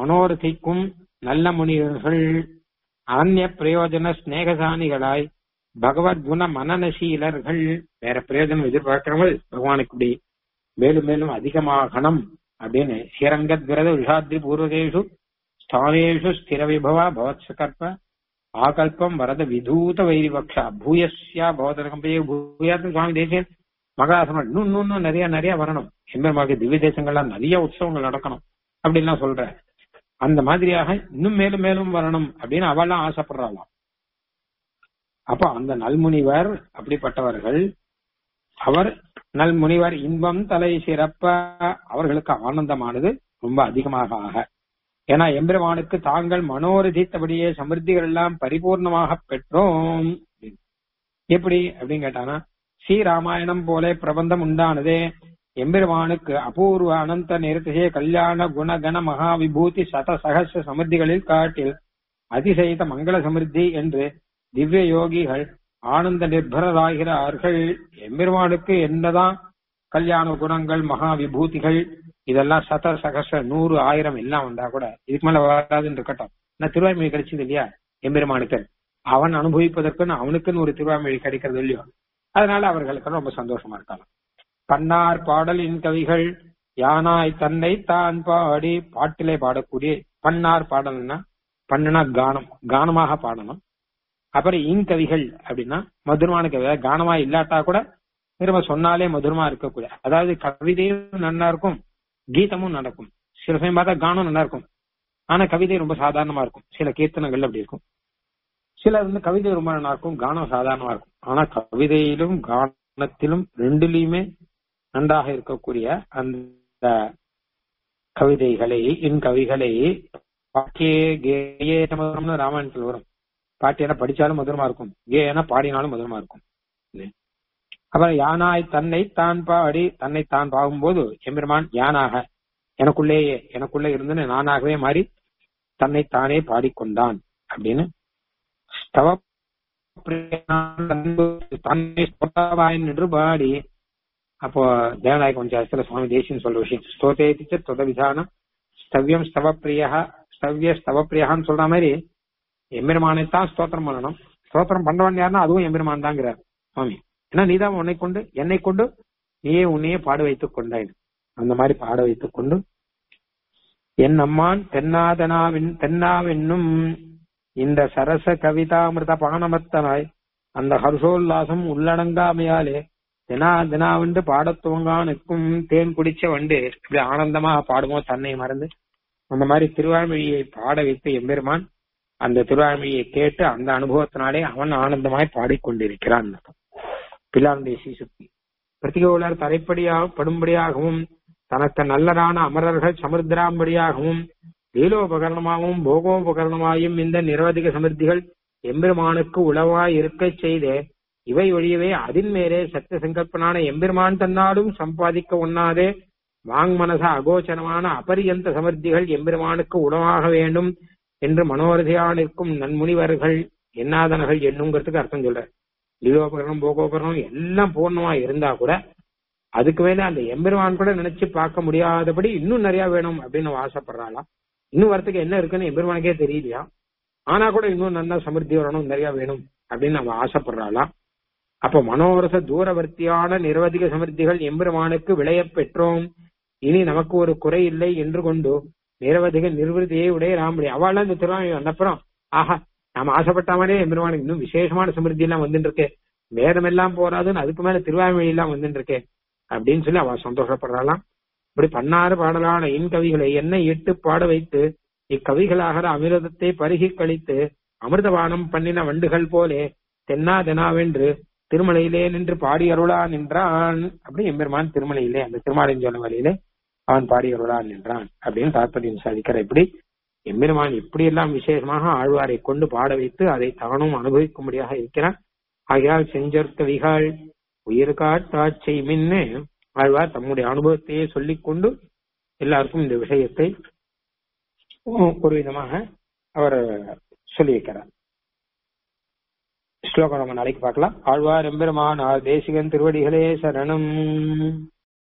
S1: மனோரதிக்கும் நல்ல முனிவர்கள் அனன்ய பிரயோஜன ஸ்நேகசானிகளாய் பகவத் குண மனநசீலர்கள் வேற பிரயோஜனம் எதிர்பார்க்கிறவங்க பகவானுக்கு இப்படி மேலும் மேலும் அதிகமாகணும் அப்படின்னு ஸ்ரீரங்கத் விரத விஷாத்ரி பூர்வதேஷு ஸ்தானேஷு ஸ்திர விபவா பவத் சகல்ப ஆகல்பம் வரத விதூத வைரிபக்ஷா பூயஸ்யா பவதரகம்பையே பூயாத்து சுவாமி தேசியன் மகாசனம் இன்னும் இன்னும் இன்னும் நிறைய நிறைய வரணும் எம்பெருமாக்கு திவ்ய தேசங்கள்லாம் நிறைய உற்சவங்கள் நடக்கணும் அப்படின்லாம் சொல்ற அந்த மாதிரியாக இன்னும் மேலும் மேலும் வரணும் அப்படின்னு அவெல்லாம் ஆசைப்படுறாளாம் அப்ப அந்த நல்முனிவர் அப்படிப்பட்டவர்கள் அவர் நல்முனிவர் இன்பம் தலை சிறப்ப அவர்களுக்கு ஆனந்தமானது ரொம்ப அதிகமாக ஆக ஏன்னா எம்பெருமானுக்கு தாங்கள் மனோரதித்தபடியே சமிருத்திகள் எல்லாம் பரிபூர்ணமாக பெற்றோம் எப்படி அப்படின்னு கேட்டானா ஸ்ரீராமாயணம் போல பிரபந்தம் உண்டானதே எம்பெருமானுக்கு அபூர்வ அனந்த நிறுத்திசே கல்யாண குணகண மகாவிபூதி சத சகச சமிருத்திகளில் காட்டில் அதிசயித்த மங்கள சமிருத்தி என்று திவ்ய யோகிகள் ஆனந்த நிர்பரராகிறார்கள் எம்பெருமானுக்கு என்னதான் கல்யாண குணங்கள் மகா விபூதிகள் இதெல்லாம் சத சகச நூறு ஆயிரம் எல்லாம் வந்தா கூட இதுக்கு மேல வராதுன்னு இருக்கட்டும் நான் திருவாய்மொழி கிடைச்சது இல்லையா எம்பெருமானுக்கு அவன் அனுபவிப்பதற்குன்னு அவனுக்குன்னு ஒரு திருவாய்மொழி கிடைக்கிறது இல்லையோ அதனால அவர்களுக்கு ரொம்ப சந்தோஷமா இருக்காங்க பன்னார் பாடலின் கவிகள் யானாய் தன்னை தான் பாடி பாட்டிலே பாடக்கூடிய பன்னார் பாடல்னா பண்ணுனா கானம் கானமாக பாடணும் அப்புறம் இன்கவிகள் அப்படின்னா மதுரமான கவி கானமா இல்லாட்டா கூட திரும்ப சொன்னாலே மதுரமா இருக்கக்கூடிய அதாவது கவிதையும் நல்லா இருக்கும் கீதமும் நடக்கும் சில சமயம் பார்த்தா கானம் நல்லா இருக்கும் ஆனா கவிதை ரொம்ப சாதாரணமா இருக்கும் சில கீர்த்தனங்கள் அப்படி இருக்கும் சில வந்து கவிதை ரொம்ப நல்லா இருக்கும் கானம் சாதாரணமா இருக்கும் ஆனா கவிதையிலும் கானத்திலும் ரெண்டுலயுமே நன்றாக இருக்கக்கூடிய அந்த கவிதைகளை இன் கவிகளை பாக்கியே கேயே மதுரம்னு ராமாயணத்தில் வரும் பாட்டு என்ன படிச்சாலும் மதுரமா இருக்கும் கே என பாடினாலும் மதுரமா இருக்கும் அப்புறம் யானாய் தன்னை தான் பாடி தன்னை தான் பாகும்போது எம்பெருமான் யானாக எனக்குள்ளேயே எனக்குள்ளே இருந்து நானாகவே மாறி தன்னை தானே பாடிக்கொண்டான் அப்படின்னு ஸ்தவ தன்னை ஸ்தோதாவாயன் என்று பாடி அப்போ தேவநாயக பஞ்சாயத்துல சுவாமி தேசியம் சொல்ற விஷயம் ஸ்தோதேதிச்ச தொத விதானம் ஸ்தவ்யம் ஸ்தவ பிரியா ஸ்தவ்ய ஸ்தவ பிரியான்னு சொல்ற மாதிரி எம்பெருமானைத்தான் ஸ்தோத்திரம் பண்ணணும் ஸ்தோத்திரம் பண்றவன் யாருன்னா அதுவும் எம்பெருமான் தாங்கிறார் சுவாமி ஏன்னா நீதான் உன்னை கொண்டு என்னை கொண்டு நீயே உன்னையே பாட வைத்துக் கொண்டாய் அந்த மாதிரி பாட வைத்துக் கொண்டு என் அம்மான் தென்னாதனாவின் தென்னாவென்னும் இந்த சரச கவிதாமிருத பானமத்தனாய் அந்த ஹர்ஷோல்லாசம் உள்ளடங்காமையாலே தினா தினாவென்று பாடத் துவங்கா நிற்கும் தேன் குடிச்ச வண்டு இப்படி ஆனந்தமாக பாடுமோ தன்னை மறந்து அந்த மாதிரி திருவாழ்மொழியை பாட வைத்து எம்பெருமான் அந்த திருவாழ்மொழியை கேட்டு அந்த அனுபவத்தினாலே அவன் ஆனந்தமாய் பாடிக்கொண்டிருக்கிறான் பிள்ளாருடைய சீசுக்தி பிரதிகோளர் தரைப்படியாக படும்படியாகவும் தனக்கு நல்லரான அமரர்கள் சமுத்திராம்படியாகவும் லீலோபகரணமாகவும் போகோபகரணமாயும் இந்த நிரவதிக சமிருத்திகள் எம்பெருமானுக்கு உளவாய் இருக்கச் செய்தே இவை ஒழியவே அதின் மேலே சத்திய சங்கல்பனான எம்பெருமான் தன்னாலும் சம்பாதிக்க ஒண்ணாதே வாங்மனச அகோச்சரமான அபரியந்த சமர்த்திகள் எம்பெருமானுக்கு உணவாக வேண்டும் என்று மனோரதியா நிற்கும் நன்முனிவர்கள் எண்ணாதனர்கள் என்னுங்கிறதுக்கு அர்த்தம் சொல்ற லீலோபகரணம் போகோபகரணம் எல்லாம் பூர்ணமா இருந்தா கூட அதுக்கு மேல அந்த எம்பெருமான் கூட நினைச்சு பார்க்க முடியாதபடி இன்னும் நிறைய வேணும் அப்படின்னு ஆசைப்படுறாளாம் இன்னும் வரத்துக்கு என்ன இருக்குன்னு எம்பெருமானுக்கே தெரியலையா ஆனா கூட இன்னும் நல்லா சமிருத்தி வரணும் நிறைய வேணும் அப்படின்னு நம்ம ஆசைப்படுறாளாம் அப்ப மனோரச தூரவர்த்தியான நிரவதிக சமிருத்திகள் எம்பெருமானுக்கு விளையப் பெற்றோம் இனி நமக்கு ஒரு குறை இல்லை என்று கொண்டு நிரவதிக நிர்வதியை உடைய ராமடி அவள் இந்த திருவாமி வந்தப்புறம் ஆஹா நாம ஆசைப்பட்ட மாதிரியே எம்பெருமானுக்கு இன்னும் விசேஷமான சமிருத்தி எல்லாம் வந்துட்டு இருக்கு வேதம் எல்லாம் போறாதுன்னு அதுக்கு மேல திருவாய்மொழி எல்லாம் வந்துட்டு இருக்கே அப்படின்னு சொல்லி அவ சந்தோஷப்படுறாளாம் இப்படி பன்னாறு பாடலான இன் கவிகளை என்ன இட்டு பாட வைத்து இக்கவிகளாகிற அமிர்தத்தை பருகி கழித்து அமிர்தபானம் பண்ணின வண்டுகள் போலே தென்னா தெனாவென்று திருமலையிலே நின்று பாடி அருளா நின்றான் அப்படி எம்பெருமான் திருமலையிலே அந்த திருமாலின் வழியிலே அவன் பாடி அருளா நின்றான் அப்படின்னு தாற்பயம் சாதிக்கிற இப்படி எம்பெருமான் இப்படி எல்லாம் விசேஷமாக ஆழ்வாரை கொண்டு பாட வைத்து அதை தானும் அனுபவிக்கும்படியாக இருக்கிறான் ஆகையால் செஞ்சற்கவிகள் உயிர் காட்டாட்சி மின்னு ஆழ்வார் தம்முடைய அனுபவத்தையே சொல்லிக் கொண்டு எல்லாருக்கும் இந்த விஷயத்தை ஒரு விதமாக அவர் சொல்லி வைக்கிறார் ஸ்லோகம் நம்ம நாளைக்கு பார்க்கலாம் ஆழ்வார் எம்பெருமான் தேசிகன் திருவடிகளே சரணம்